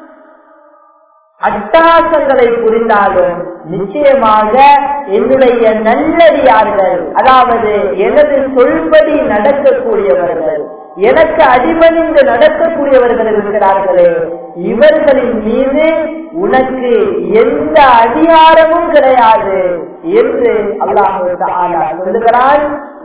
அட்டாசங்களை புரிந்தாலும் நிச்சயமாக என்னுடைய நல்லடியார்கள் அதாவது எனது சொல்படி நடக்கக்கூடியவர்கள் எனக்கு அடிபணிந்து நடக்கக்கூடியவர்கள் இருக்கிறார்களே இவர்களின் மீது உனக்கு எந்த அதிகாரமும் கிடையாது என்று அல்லாஹு சொல்லுகிறான்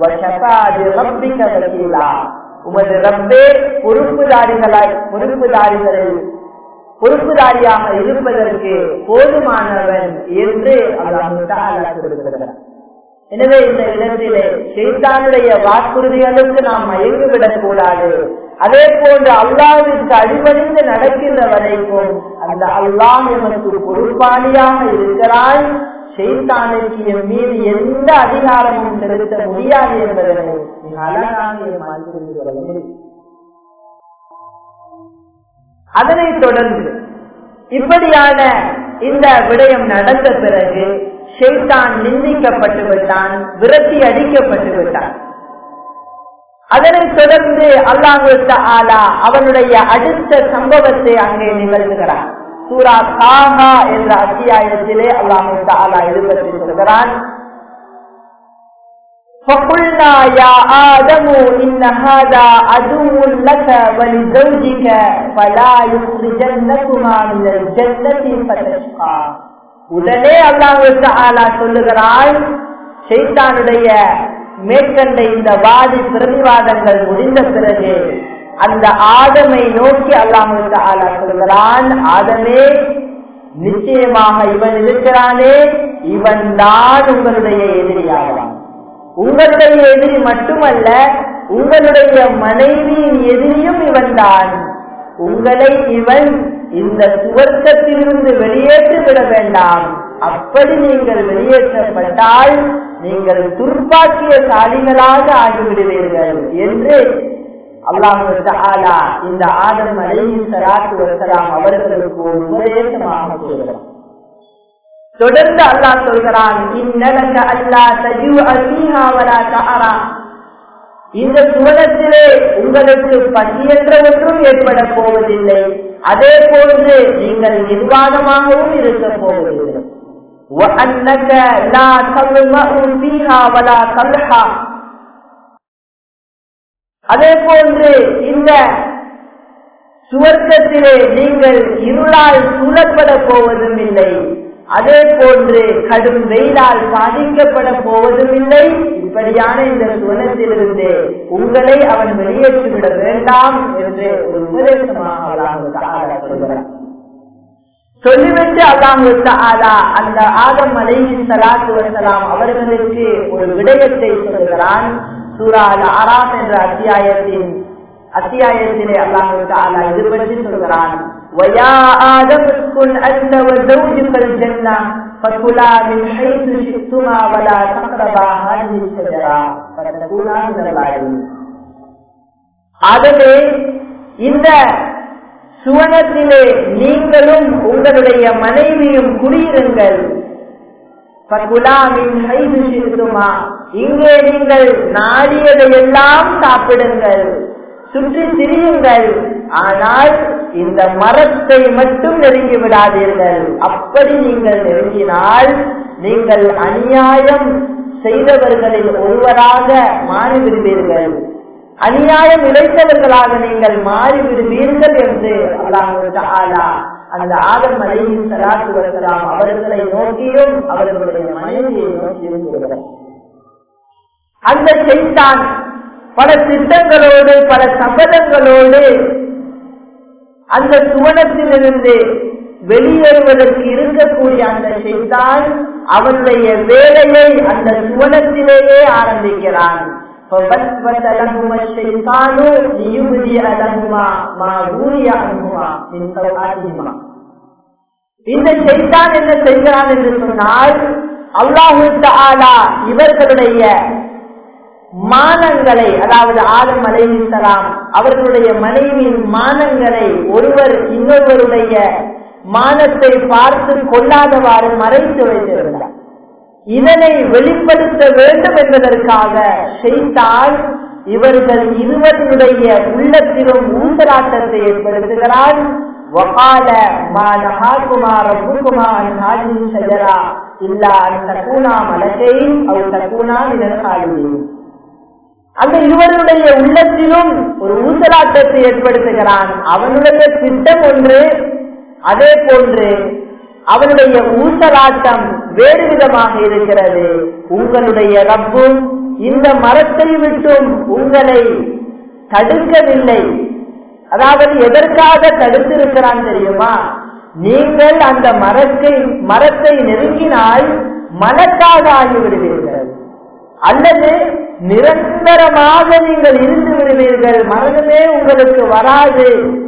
உமது ரப்பே பொறுப்புதாரிகளாய் பொறுப்புதாரிகளில் பொறுப்புதாரியாக இருப்பதற்கு போதுமானவன் என்று சொல்லுகிறார் எனவே இந்த இடத்திலே செய்தானுடைய வாக்குறுதிகளுக்கு நாம் மயங்கிவிடக் கூடாது அதே போன்று அல்லாவிற்கு அடிபணிந்து நடக்கின்ற வரைக்கும் அந்த அல்லாஹ் எமக்கு பொறுப்பாளியாக இருக்கிறாய் செய்தானுக்கு என் மீது எந்த அதிகாரமும் செலுத்த முடியாது என்பதனை மிக அழகாக புரிந்து கொள்ள முடியும் அதனைத் தொடர்ந்து இப்படியான இந்த விடயம் நடந்த பிறகு ஷெய்தான் நிந்திக்கப்பட்டு விட்டான் விரட்டி அடிக்கப்பட்டு விட்டான் அதனைத் தொடர்ந்து அல்லாஹு ஆலா அவனுடைய அடுத்த சம்பவத்தை அங்கே நிகழ்த்துகிறான் சூரா காஹா என்ற அத்தியாயத்திலே அல்லாஹு ஆலா இது பற்றி சொல்கிறான் فقلنا يا آدم إن هذا عدو لك ولزوجك فلا يخرجنكما من الجنة فتشقى உடனே அல்லாஹு தஆலா சொல்லுகிறான் ஷைத்தானுடைய மேற்கண்ட இந்த வாதி பிரதிவாதங்கள் முடிந்த பிறகு அந்த ஆதமை நோக்கி அல்லாஹு தஆலா சொல்கிறான் ஆதமே நிச்சயமாக இவன் இருக்கிறானே இவன் தான் உங்களுடைய எதிரியாவான் உங்களுடைய எதிரி மட்டுமல்ல உங்களுடைய மனைவியின் எதிரியும் இவன்தான் உங்களை இவன் இந்த சுவர்க்கத்திலிருந்து வெளியேற்றி விட வேண்டாம் அப்படி நீங்கள் வெளியேற்றப்பட்டால் நீங்கள் துர்ப்பாக்கிய சாலிகளாக ஆகிவிடுவீர்கள் என்று அல்லாஹு தஆலா இந்த ஆதம் அலைஹி ஸலாத்து வஸலாம் அவர்களுக்கு ஒரு உபதேசமாக சொல்கிறார் தொடர்ந்து அல்லாஹ் சொல்கிறான் இன்னலக அல்லா தஜுஅ ஃபீஹா வலா தஅரா இந்த சுவனத்திலே உங்களுக்கு பசியென்ற ஒன்றும் ஏற்பட போவதில்லை அதே போன்று நீங்கள் நிர்வாணமாகவும் இருக்க போவதில்லை وَأَنَّكَ لَا تَظْمَأُ فِيهَا وَلَا تَضْحَى அதே போன்று இந்த சுவர்க்கத்திலே நீங்கள் இருளால் சூழப்பட போவதும் இல்லை அதே போன்று கடும் வெயிலால் பாதிக்கப்பட போவதும் இல்லை இப்படியான இந்த சுவனத்திலிருந்து உங்களை அவன் வெளியேற்றிவிட வேண்டாம் என்று ஒரு உபதேசமாக அல்லாஹு தஆலா சொல்கிறார் சொல்லிவிட்டு அல்லாஹு தஆலா அந்த ஆதம் அலைஹி ஸலாத்து வஸலாம் அவர்களுக்கு ஒரு விடயத்தை சொல்கிறான் சூரா அல் அராப் என்ற அத்தியாயத்தின் அத்தியாயத்திலே அல்லாஹு தஆலா இது பற்றி சொல்கிறான் وَيَا آدَمُ اسْكُنْ أَنْتَ وَزَوْجُكَ الْجَنَّةَ فَكُلَا مِنْ حَيْثُ شِئْتُمَا وَلَا تَقْرَبَا هَذِهِ الشَّجَرَةَ فَتَكُونَا مِنَ الظَّالِمِينَ ஆகவே இந்த சுவனத்திலே நீங்களும் உங்களுடைய மனைவியும் குடியிருங்கள் இங்கே நீங்கள் நாடியதையெல்லாம் சாப்பிடுங்கள் சுற்றி திரியுங்கள் ஆனால் இந்த மரத்தை மட்டும் நெருங்கி விடாதீர்கள் அப்படி நீங்கள் நெருங்கினால் நீங்கள் அநியாயம் செய்தவர்களில் ஒருவராக மாறிவிடுவீர்கள் அநியாயம் இழைத்தவர்களாக நீங்கள் மாறிவிடுவீர்கள் என்று அல்லாஹ் அந்த ஆதம் அலையின் சலாத்து வருகிறாம் அவர்களை நோக்கியும் அவர்களுடைய மனைவியை நோக்கியும் சொல்கிறார் அந்த செய்தான் பல திட்டங்களோடு பல சபதங்களோடு அந்த சுவனத்திலிருந்து வெளியேறுவதற்கு இருக்கக்கூடிய அந்த செய்தான் அவனுடைய வேலையை அந்த சுவனத்திலேயே ஆரம்பிக்கிறான் فَبَسْوَسَ لَهُمَا الشَّيْطَانُ لِيُبْدِيَ لَهُمَا مَا وُرِيَ عَنْهُمَا مِنْ سَوْآتِهِمَا இந்த செய்தான் என்ன செய்கிறான் என்று சொன்னால் அல்லாஹு தஆலா இவர்களுடைய மானங்களை அதாவது ஆதம் அலைஹிஸ்ஸலாம் அவர்களுடைய மனைவியின் மானங்களை ஒருவர் இன்னொருவருடைய மானத்தை பார்த்து கொள்ளாதவாறு மறைத்து வைத்திருந்தார் இதனை வெளிப்படுத்த வேண்டும் என்பதற்காக செய்தால் இவர்கள் இருவருடைய உள்ளத்திலும் ஊசலாட்டத்தை ஏற்படுத்துகிறார் وقال ما نهاكما ربكما عن هذه الشجرة إلا أن تكونا ملكين أو تكونا من الخالدين அந்த இருவருடைய உள்ளத்திலும் ஒரு ஊசலாட்டத்தை ஏற்படுத்துகிறான் அவனுடைய திட்டம் ஒன்று அதே போன்று அவனுடைய ஊசலாட்டம் வேறு விதமாக இருக்கிறது உங்களுடைய ரப்பும் இந்த மரத்தை விட்டும் உங்களை தடுக்கவில்லை அதாவது எதற்காக தடுத்திருக்கிறான் தெரியுமா நீங்கள் அந்த மரத்தை மரத்தை நெருங்கினால் மலக்காக ஆகிவிடுவீர்கள் அல்லது நிரந்தரமாக நீங்கள் இருந்து விடுவீர்கள் மரணமே உங்களுக்கு வராது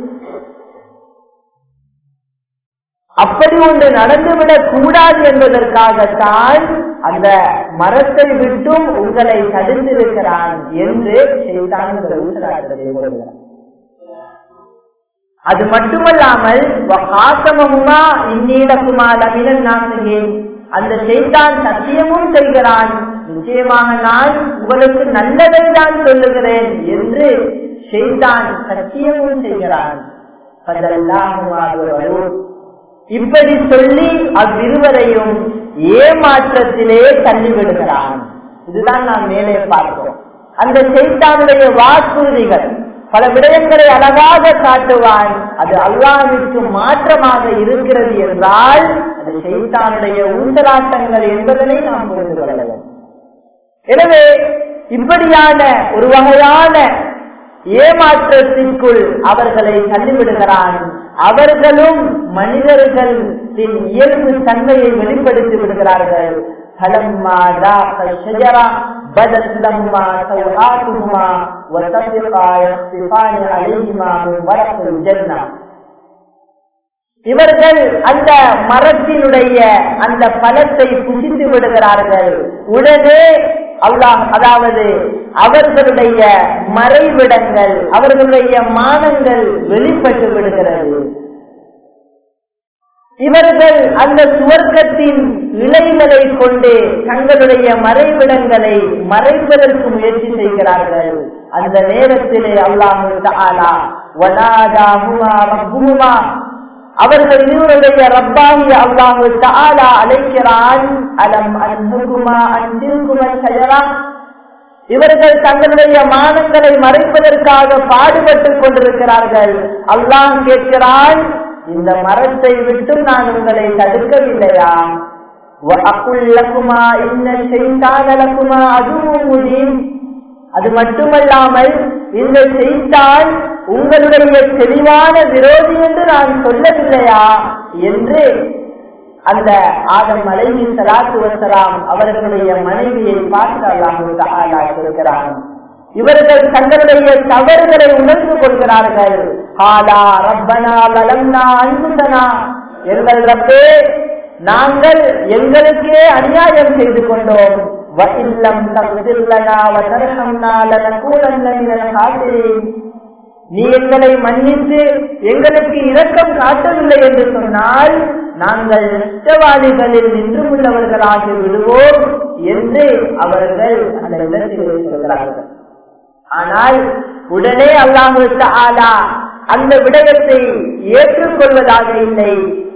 அப்படி ஒன்று நடந்துவிடக் கூடாது என்பதற்காகத்தான் அந்த மரத்தை விட்டும் உங்களை தடுத்திருக்கிறான் என்று செய்தான் அது மட்டுமல்லாமல் இன்னிடக்குமா லமினன் நாசுகேன் அந்த செய்தான் சத்தியமும் செய்கிறான் நிச்சயமாக நான் உங்களுக்கு நல்லதை தான் சொல்லுகிறேன் என்று செய்தான் சத்தியமும் செய்கிறான் இப்படி சொல்லி அவ்விருவரையும் ஏமாற்றத்திலே தள்ளிவிடுகிறான் இதுதான் நாம் மேலே பார்க்கிறோம் அந்த செய்தானுடைய வாக்குறுதிகள் பல விடயங்களை அழகாக காட்டுவான் அது அல்லாவிற்கு மாற்றமாக இருக்கிறது என்றால் அது செய்தானுடைய ஊசலாட்டங்கள் என்பதனை நாம் புரிந்து கொள்ள வேண்டும் எனவே இப்படியான ஒரு வகையான ஏமாற்றத்திற்குள் அவர்களை தள்ளிவிடுகிறான் அவர்களும் மனிதர்களின் இயல்பு தன்மையை வெளிப்படுத்தி விடுகிறார்கள் فلما ذاق الشجرة بدت لهما سوآتهما وطفقا يخصفان عليهما من ورق الجنة இவர்கள் அந்த மரத்தினுடைய அந்த பழத்தை புசித்து விடுகிறார்கள் உடனே அல்லாஹ் அதாவது அவர்களுடைய மறைவிடங்கள் அவர்களுடைய மானங்கள் வெளிப்பட்டு விடுகிறது இவர்கள் அந்த சுவர்க்கத்தின் இலைகளை கொண்டு தங்களுடைய மறைவிடங்களை மறைப்பதற்கு முயற்சி செய்கிறார்கள் அந்த நேரத்திலே அல்லாஹு அவர்கள் இருவருடைய ரப்பாகி அல்லாஹு தாலா அழைக்கிறான் அலம் அன்புகுமா அன்பிற்குமல் செய்யலா இவர்கள் தங்களுடைய மானங்களை மறைப்பதற்காக பாடுபட்டுக் கொண்டிருக்கிறார்கள் அல்லாஹ் கேட்கிறான் இந்த மரத்தை விட்டு நான் உங்களை தடுக்கவில்லையா அக்குள்ளக்குமா இன்ன செய்தானலக்குமா அதுவும் முடியும் அது மட்டுமல்லாமல் இந்த செய்தான் உங்களுடைய தெளிவான விரோதி என்று நான் சொல்லவில்லையா என்று அந்த ஆதம் அலைவி சலாத்து வசலாம் அவர்களுடைய மனைவியை பார்த்து அல்லாஹு சொல்கிறான் இவர்கள் தங்களுடைய தவறுகளை உணர்ந்து கொள்கிறார்கள் ஆலா ரப்பனா வளம்னா அன்புதனா எங்கள் ரப்பே நாங்கள் எங்களுக்கே அநியாயம் செய்து கொண்டோம் நீ எங்களை மன்னித்து எங்களுக்கு இரக்கம் காட்டவில்லை என்று சொன்னால் நாங்கள் நஷ்டவாதிகளில் நின்று உள்ளவர்களாகி விடுவோம் என்று அவர்கள் அந்த இடத்தில் சொல்கிறார்கள் ஆனால் உடனே அல்லாஹு ஆலா அந்த விடயத்தை ஏற்றுக்கொள்வதாக இல்லை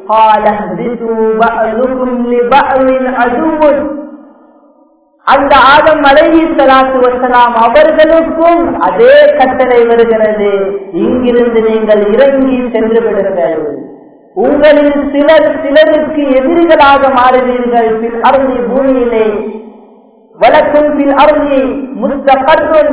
அந்த ஆதம் அழகி சலாத்து வசலாம் அவர்களுக்கும் அதே கட்டளை வருகிறது இங்கிருந்து நீங்கள் இறங்கி சென்று விடுங்கள் உங்களில் சிலர் சிலருக்கு எதிரிகளாக மாறுவீர்கள் அருந்தி பூமியிலே வழக்கும் பில் அருந்தி முத்தகர்வன்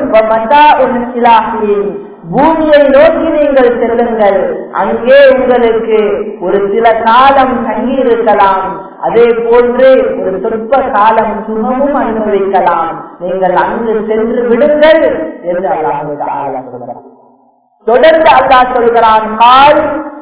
பூமியை நோக்கி நீங்கள் செல்லுங்கள் அங்கே உங்களுக்கு ஒரு சில காலம் தங்கியிருக்கலாம் அதே போன்று ஒரு சொற்ப காலம் சுகமும் அனுபவிக்கலாம் நீங்கள் அங்கு சென்று விடுங்கள் என்று அல்லாஹ் தொடர்ந்து அல்லா சொல்கிறான் கால்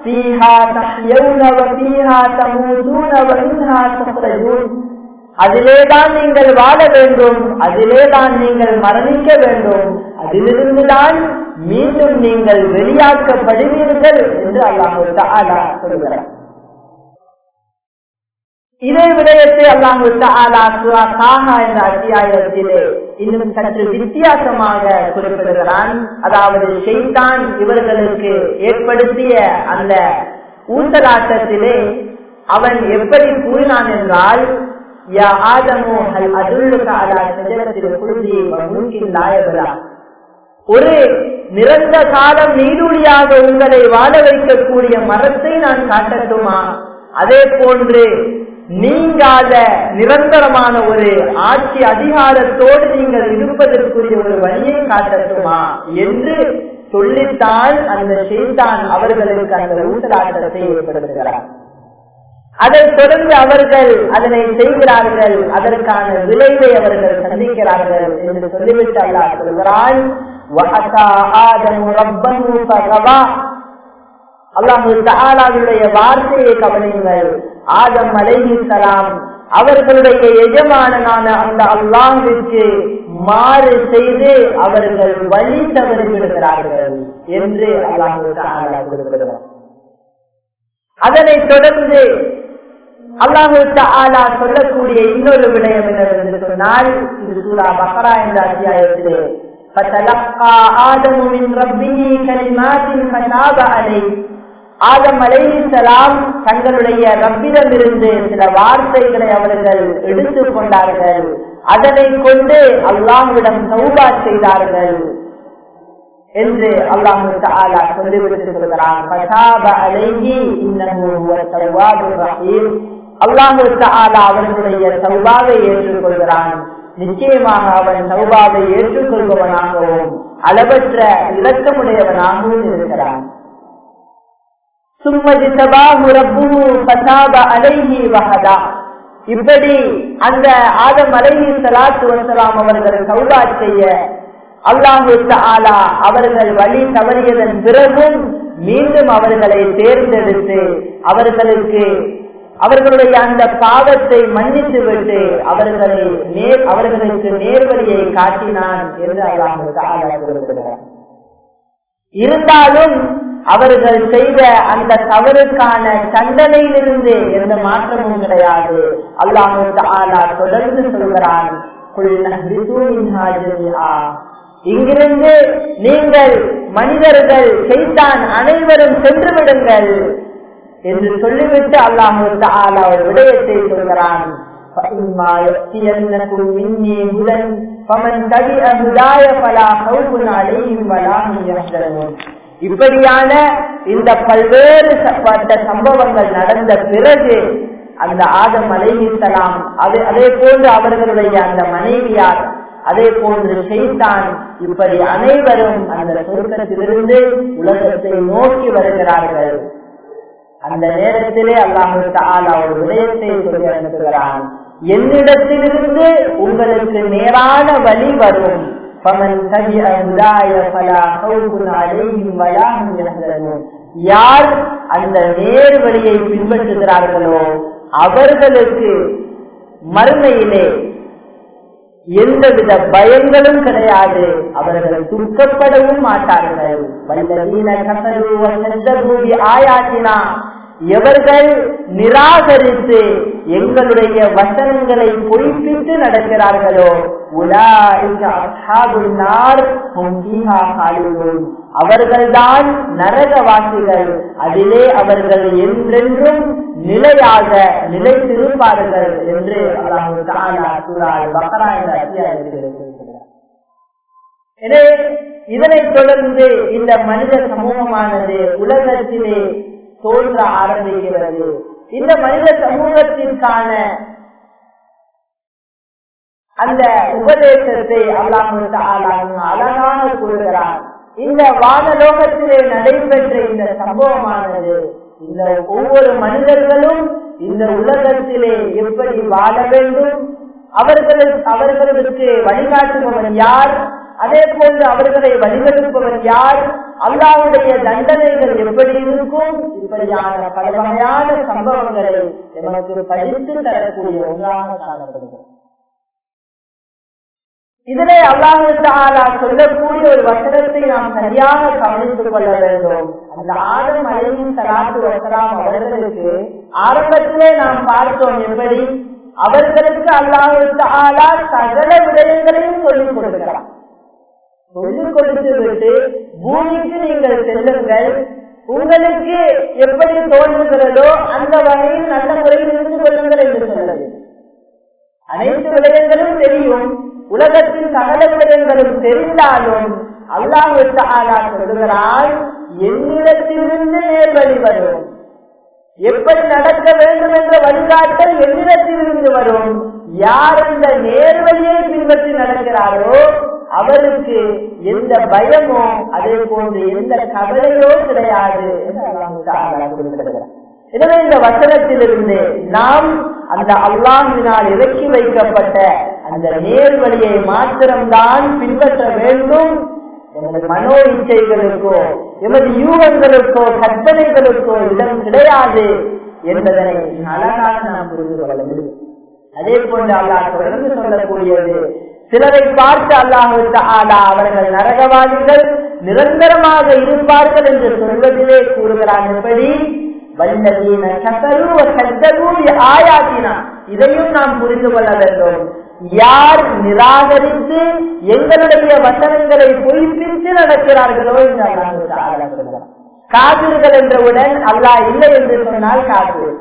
அதிலேதான் நீங்கள் வாழ வேண்டும் அதிலேதான் நீங்கள் மரணிக்க வேண்டும் அதிலிருந்துதான் மீண்டும் நீங்கள் வெளியாக்கப்படுவீர்கள் என்று அல்லாஹு சொல்கிறார் இதே விடயத்தை அல்லாஹு காஹா என்ற அத்தியாயத்திலே இன்னும் சற்று வித்தியாசமாக குறிப்பிடுகிறான் அதாவது செய்தான் இவர்களுக்கு ஏற்படுத்திய அந்த ஊசலாட்டத்திலே அவன் எப்படி கூறினான் என்றால் யா ஆதமோ ஹல் அதுல்லுக அலா ஷஜரத்தில் குருதி வமுக்கின் லாயபலா ஒரு நிரந்த காலம் நீடூழியாக உங்களை வாழ வைக்கக்கூடிய மரத்தை நான் காட்டட்டுமா அதே போன்று நீங்காத நிரந்தரமான ஒரு ஆட்சி அதிகாரத்தோடு நீங்கள் இருப்பதற்குரிய ஒரு வழியை காட்டட்டுமா என்று சொல்லித்தான் அந்த செய்தான் அவர்களுக்கு அந்த ஊசலாட்டத்தை ஏற்படுத்துகிறார் அதைத் தொடர்ந்து அவர்கள் அதனை செய்கிறார்கள் அதற்கான விளைவை அவர்கள் சந்திக்கிறார்கள் என்று சொல்லிவிட்டு அல்லாஹ் சொல்கிறான் அல்லாஹுடைய வார்த்தையை கவனிங்கள் ஆதம் அலைஹிசலாம் அவர்களுடைய எஜமானனான அந்த அல்லாஹிற்கு மாறு செய்து அவர்கள் வழி தவறி விடுகிறார்கள் என்று அல்லாஹு குறிப்பிடுகிறார் அதனைத் தொடர்ந்து அல்லாஹு ஆலா சொல்லக்கூடிய இன்னொரு விடயம் என்னவென்று சொன்னால் இது சூரா பக்ரா என்ற அத்தியாயத்திலே فتلقى آدم من ربه كلمات فتاب عليه ஆதம் அலைசலாம் தங்களுடைய ரப்பிடமிருந்து சில வார்த்தைகளை அவர்கள் எடுத்துக் கொண்டார்கள் அதனை கொண்டு அல்லாஹ்விடம் சௌபா செய்தார்கள் என்று அல்லாஹு தஆலா சொல்லிவிட்டு சொல்கிறான் ஃபதாப அலைஹி இன்னஹு ஹுவ தவ்வாபுர் ரஹீம் அல்லாஹு தஆலா அவர்களுடைய தௌபாவை ஏற்றுக்கொள்கிறான் நிச்சயமாக அவன் தௌபாவை ஏற்றுக்கொள்பவனாகவும் அளவற்ற இரக்கமுடையவனாகவும் இருக்கிறான் சும்மதி தபாஹு ரப்புஹு ஃபதாப அலைஹி வஹதா இப்படி அந்த ஆதம் அலைஹி ஸலாத்து வஸலாம் அவர்கள் தௌபா செய்ய அல்லாஹு தஆலா அவர்கள் வழி தவறியதன் பிறகும் மீண்டும் அவர்களை தேர்ந்தெடுத்து அவர்களுக்கு அவர்களுடைய அந்த பாவத்தை மன்னித்து விட்டு அவர்களை நேர் அவர்களுக்கு நேர்வழியை காட்டினான் என்று அல்லாஹு தஆலா குறிப்பிடுகிறார் இருந்தாலும் அவர்கள் செய்த அந்த தவறுக்கான தண்டனையிலிருந்து எந்த மாற்றமும் கிடையாது அல்லாஹு தஆலா தொடர்ந்து சொல்கிறான் இங்கிருந்து நீங்கள் மனிதர்கள் செய்தான் அனைவரும் சென்று விடுங்கள் என்று சொல்லிவிட்டு அல்லாஹு தஆலா ஒரு விடயத்தை சொல்கிறான் فَإِمَّا يَأْتِيَنَّكُم مِّنِّي هُدًى فَمَن تَبِعَ هُدَايَ فَلَا خَوْفٌ عَلَيْهِمْ وَلَا هُمْ يَحْزَنُونَ இப்படியான இந்த பல்வேறு பட்ட சம்பவங்கள் நடந்த பிறகு அந்த ஆதம் அலைஹிஸ்ஸலாம் அதே அதே போன்று அவர்களுடைய அந்த மனைவியார் அதே போன்று செய்தான் இப்படி அனைவரும் அந்த சொர்க்கத்திலிருந்து உலகத்தை நோக்கி வருகிறார்கள் அந்த நேரத்திலே அல்லாஹு தஆலா ஒரு விடயத்தை சொல்லி அனுப்புகிறான் என்னிடத்திலிருந்து உங்களுக்கு நேரான வழி வரும் யார் அந்த நேர் வழியை பின்பற்றுகிறார்களோ அவர்களுக்கு மறுமையிலே எந்தவித பயங்களும் கிடையாது அவர்கள் துக்கப்படவும் மாட்டார்கள் ஆயாத்தினா எவர்கள் நிராகரித்து எங்களுடைய வசனங்களை பொய்ப்பித்து நடக்கிறார்களோ அவர்கள்தான் நரகவாசிகள் அதிலே அவர்கள் என்றென்றும் நிலையாக நிலைத்திருப்பார்கள் என்று அல்லாஹு தாலா சூறால் பக்ரா என்ற அத்தியாயத்தில் எனவே இதனைத் தொடர்ந்து இந்த மனித சமூகமானது உலகத்திலே தோன்ற ஆரம்பிக்கிறது இந்த மனித சமூகத்திற்கான அந்த உபதேசத்தை அல்லாஹு அழகாக கூறுகிறார் இந்த வானலோகத்திலே நடைபெற்ற இந்த சம்பவமானது இந்த ஒவ்வொரு மனிதர்களும் இந்த உலகத்திலே எப்படி வாழ வேண்டும் அவர்களுக்கு அவர்களுக்கு வழிகாட்டுபவர் யார் அதே போன்று அவர்களை வழிநடத்துபவர் யார் அல்லாவுடைய தண்டனைகள் எப்படி இருக்கும் இப்படியான பல வகையான சம்பவங்களை நமக்கு படித்து தரக்கூடிய ஒன்றாக காணப்படுகிறது இதிலே அல்லாஹு தாலா சொல்லக்கூடிய ஒரு வசனத்தை நாம் சரியாக கவனித்துக் கொள்ள வேண்டும் அந்த ஆதம் அலையும் சலாத்து வசலாம் அவர்களுக்கு ஆரம்பத்திலே நாம் பார்த்தோம் எப்படி அவர்களுக்கு அல்லாஹு தாலா சகல விடயங்களையும் சொல்லிக் கொடுக்கிறார் சொல்லிக் கொடுத்து விட்டு பூமிக்கு நீங்கள் செல்லுங்கள் உங்களுக்கு எப்படி தோன்றுகிறதோ அந்த வகையில் நல்ல முறையில் இருந்து கொள்ளுங்கள் என்று சொல்லது அனைத்து விடயங்களும் தெரியும் உலகத்தின் சகல விடயங்களும் தெரிந்தாலும் அல்லாஹு தாலா சொல்லுகிறான் என்னிடத்திலிருந்து நேர்வழி வரும் எப்படி நடக்க வேண்டும் என்ற வழிகாட்டல் என்னிடத்திலிருந்து வரும் யார் அந்த நேர்வழியை பின்பற்றி நடக்கிறாரோ அவருக்கு எந்த பயமோ அதே போன்று எந்த கவலையோ கிடையாது என்று அல்லாஹு தாலா குறிப்பிடுகிறார் எனவே இந்த வசனத்திலிருந்து நாம் அந்த அல்லாஹினால் இறக்கி வைக்கப்பட்ட அந்த நேர்வழியை மாத்திரம்தான் பின்பற்ற வேண்டும் எமது மனோ இச்சைகளுக்கோ எமது யூகங்களுக்கோ கற்பனைகளுக்கோ இடம் கிடையாது என்பதனை அழகாக நாம் புரிந்து கொள்ள முடியும் அதே போன்று அல்லாஹ் தொடர்ந்து சொல்லக்கூடியது சிலரை பார்த்து அல்லாஹு ஆலா அவர்கள் நரகவாதிகள் நிரந்தரமாக இருப்பார்கள் என்று சொல்வதிலே கூறுகிறான் எப்படி வல்லதீன கசரு சத்தூரி ஆயாத்தினா இதையும் நாம் புரிந்து கொள்ள வேண்டும் யார் நிராகரித்து எங்களுடைய வசனங்களை பொய்ப்பித்து நடக்கிறார்களோ என்று அல்லாஹ் காவிர்கள் என்றவுடன் அல்லாஹ் இல்லை என்று சொன்னால் காவிர்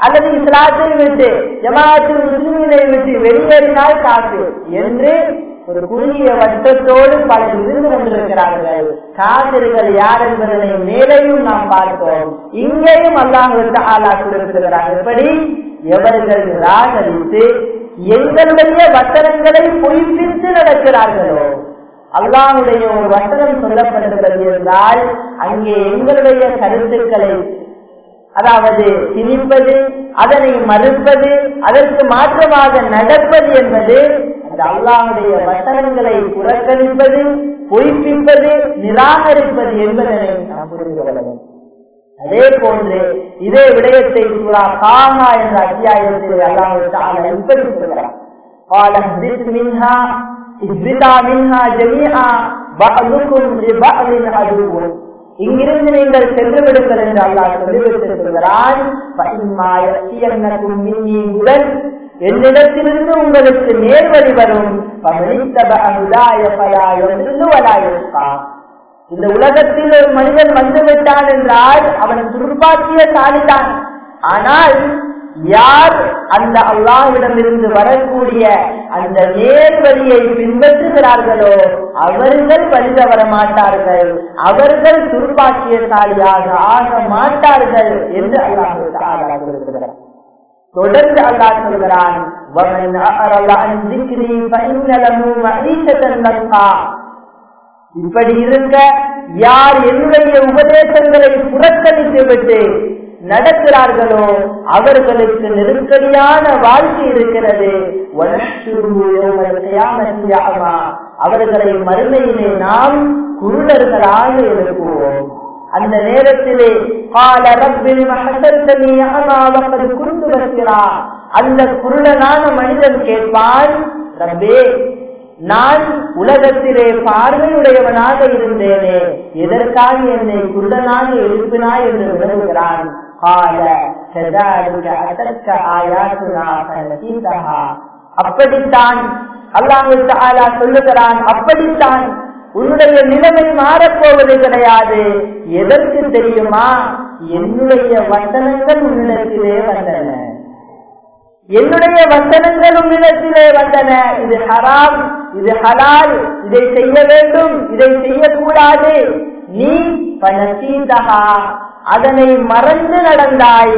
அல்லது இஸ்லாத்தை விட்டு ஜமாத்தில் முஸ்லிம்களை விட்டு வெளியேறினால் காசு என்று ஒரு குறுகிய வட்டத்தோடு பலர் இருந்து கொண்டிருக்கிறார்கள் காவிர்கள் யார் என்பதனை மேலையும் நாம் பார்த்தோம் இங்கேயும் அல்லாஹ் ஆளா கொடுத்திருக்கிறார் எப்படி எவர்கள் நிராகரித்து எங்களுடைய வசனங்களை பொய்ப்பித்து நடக்கிறார்களோ அல்லாஹுடைய ஒரு வசனம் சொல்லப்படுகிறது என்றால் அங்கே எங்களுடைய கருத்துக்களை அதாவது திணிப்பது அதனை மறுப்பது அதற்கு மாற்றமாக நடப்பது என்பது அந்த அல்லாவுடைய வசனங்களை புறக்கணிப்பது பொய்ப்பிப்பது நிராகரிப்பது என்பதனை நாம் புரிந்து கொள்ள வேண்டும் அதே போன்று இதே விடயத்தை சூரா காகா என்ற அத்தியாயத்தில் அல்லாஹ் இப்படி சொல்கிறார் قال اهبط منها اهبطا منها جميعا بعضكم لبعض عدو இங்கிருந்து நீங்கள் சென்று விடுங்கள் என்று அல்லாஹ் சொல்லிவிட்டிருக்கிறான் என்னிடத்திலிருந்து உங்களுக்கு நேர்வழி வரும் இந்த உலகத்தில் ஒரு மனிதன் வந்துவிட்டான் என்றால் அவன் துர்பாக்கிய சாலிதான் ஆனால் யார் அந்த அல்லாஹ்விடமிருந்து வரக்கூடிய அந்த நேர்வழியை பின்பற்றுகிறார்களோ அவர்கள் வழி தவற மாட்டார்கள் அவர்கள் துர்பாக்கியசாலியாக ஆக மாட்டார்கள் என்று அல்லாஹ் கொடுக்கிறார் தொடர்ந்து அல்லாஹ் சொல்கிறான் இப்படி இருக்க யார் என்னுடைய உபதேசங்களை புறக்கணித்து விட்டு நடக்கிறார்களோ அவர்களுக்கு நெருக்கடியான வாழ்க்கை இருக்கிறது அவர்களை மறுமையிலே நாம் குருடர்களாக எழுப்புவோம் அந்த நேரத்திலே கால ரப்பில் குறுந்து வருகிறார் அந்த குருடனான மனிதன் கேட்பான் ரப்பே நான் உலகத்திலே பார்வையுடையவனாக இருந்தேனே எதற்காக என்னை குருடனாக எழுப்பினாய் என்று விளங்குகிறான் அப்படித்தான் அல்லாஹு சொல்லுகிறான் அப்படித்தான் உன்னுடைய நிலைமை மாறப்போவது கிடையாது எதற்கு தெரியுமா என்னுடைய வசனங்கள் உன்னிடத்திலே வந்தன என்னுடைய வசனங்கள் உன்னிடத்திலே வந்தன இது ஹராம் இது ஹலால் இதை செய்ய வேண்டும் இதை செய்யக்கூடாது நீ பணத்தீந்தகா அதனை மறந்து நடந்தாய்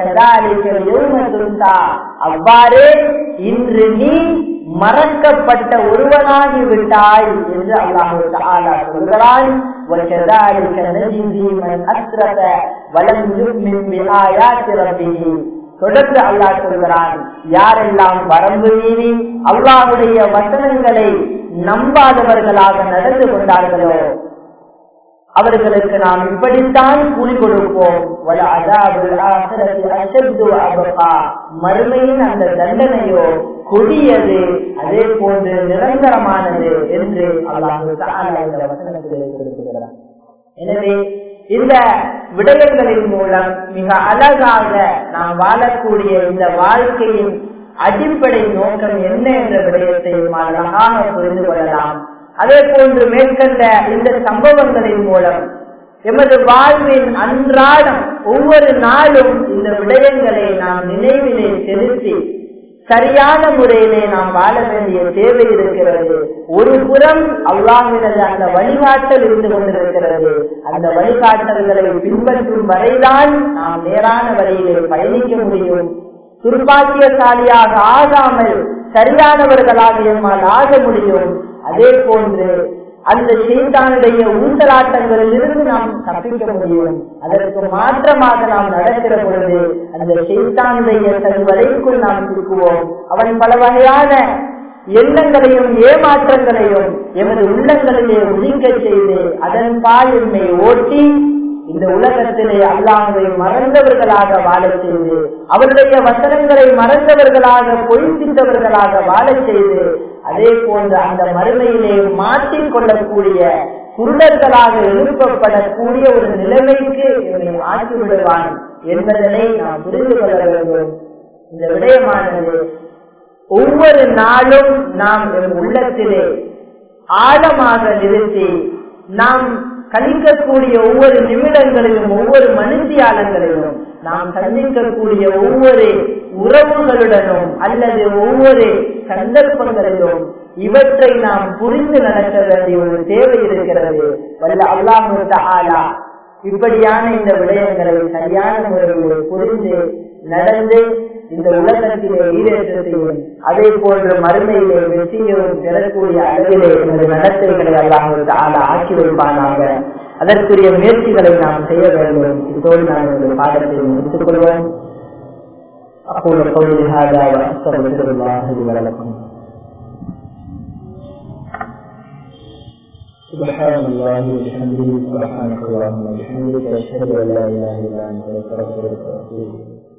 அவ்வாறே இன்று நீ மறக்கப்பட்ட ஒருவனாகி விட்டாய் என்று அல்லாஹு தாலா சொல்கிறான் தொடர்ந்து அல்லாஹ் சொல்கிறான் யாரெல்லாம் வரம்பு மீறி அல்லாஹுடைய வசனங்களை நம்பாதவர்களாக நடந்து கொண்டார்களோ அவர்களுக்கு நாம் இப்படித்தான் கூலி கொடுப்போம் மறுமையின் அந்த தண்டனையோ கொடியது அதே போன்று நிரந்தரமானது என்று அல்லாஹ் எனவே இந்த விடயங்களின் மூலம் மிக அழகாக நாம் வாழக்கூடிய இந்த வாழ்க்கையின் அடிப்படை நோக்கம் என்ன என்ற விடயத்தை அழகாக புரிந்து கொள்ளலாம் அதே போன்று மேற்கண்ட இந்த சம்பவங்களின் மூலம் எமது வாழ்வின் அன்றாடம் ஒவ்வொரு நாளும் இந்த விடயங்களை நாம் நினைவிலே செலுத்தி சரியான முறையிலே நாம் வாழ வேண்டிய தேவை இருக்கிறது ஒரு புறம் அல்லாஹினது அந்த வழிகாட்டல் இருந்து கொண்டிருக்கிறது அந்த வழிகாட்டல்களை பின்பற்றும் வரைதான் நாம் நேரான வழியிலே பயணிக்க முடியும் துர்பாக்கியசாலியாக ஆகாமல் சரியானவர்களாக எம்மால் ஆக முடியும் அதே போன்று அந்த செய்தானுடைய ஊசலாட்டங்களில் இருந்து நாம் தப்பிக்க முடியும் அதற்கு மாற்றமாக நாம் நடக்கிற பொழுது அந்த செய்தானுடைய தருவரைக்குள் நாம் சிக்குவோம் அவன் பல வகையான எண்ணங்களையும் ஏமாற்றங்களையும் எமது உள்ளங்களிலே உதிக்க செய்து அதன் பால் என்னை ஓட்டி இந்த உலகத்திலே அல்லாஹை மறந்தவர்களாக வாழ செய்து அவருடைய வசனங்களை மறந்தவர்களாக பொய்ப்பித்தவர்களாக வாழ செய்து அதே போன்று அந்த மறுமையிலே மாற்றிக் கொள்ளக்கூடிய குருடர்களாக எழுப்பப்படக்கூடிய ஒரு நிலைமைக்கு இவனை மாற்றி விடுவான் என்பதனை நாம் புரிந்து கொள்ள வேண்டும் இந்த விடயமானது ஒவ்வொரு நாளும் நாம் என் உள்ளத்திலே ஆழமாக நிறுத்தி நாம் கழிக்கக்கூடிய ஒவ்வொரு நிமிடங்களிலும் ஒவ்வொரு மனுஷியாளங்களிலும் நாம் சந்திக்கக்கூடிய ஒவ்வொரு உறவுகளுடனும் அல்லது ஒவ்வொரு சந்தர்ப்பங்களிலும் இவற்றை நாம் புரிந்து நடக்க வேண்டிய ஒரு தேவை இருக்கிறது வல்ல அல்லாஹு ஆலா இப்படியான இந்த விடயங்களை சரியான முறையில் புரிந்து நடந்து இந்த உலகத்திலே ஈரேற்றத்தையும் அதே போன்ற மறுமையிலே வெற்றியையும் பெறக்கூடிய அளவிலே எமது நடத்தைகளை அல்லாமல் ஆள ஆக்கி வைப்பானாக அதற்குரிய முயற்சிகளை நாம் செய்ய வேண்டும் இதோடு நான் இந்த பாடத்தை முடித்துக் கொள்வோம் أقول قولي هذا وأستغفر الله لي ولكم سبحان الله وبحمده سبحانك اللهم وبحمدك أشهد أن لا إله إلا أنت أستغفرك وأتوب إليك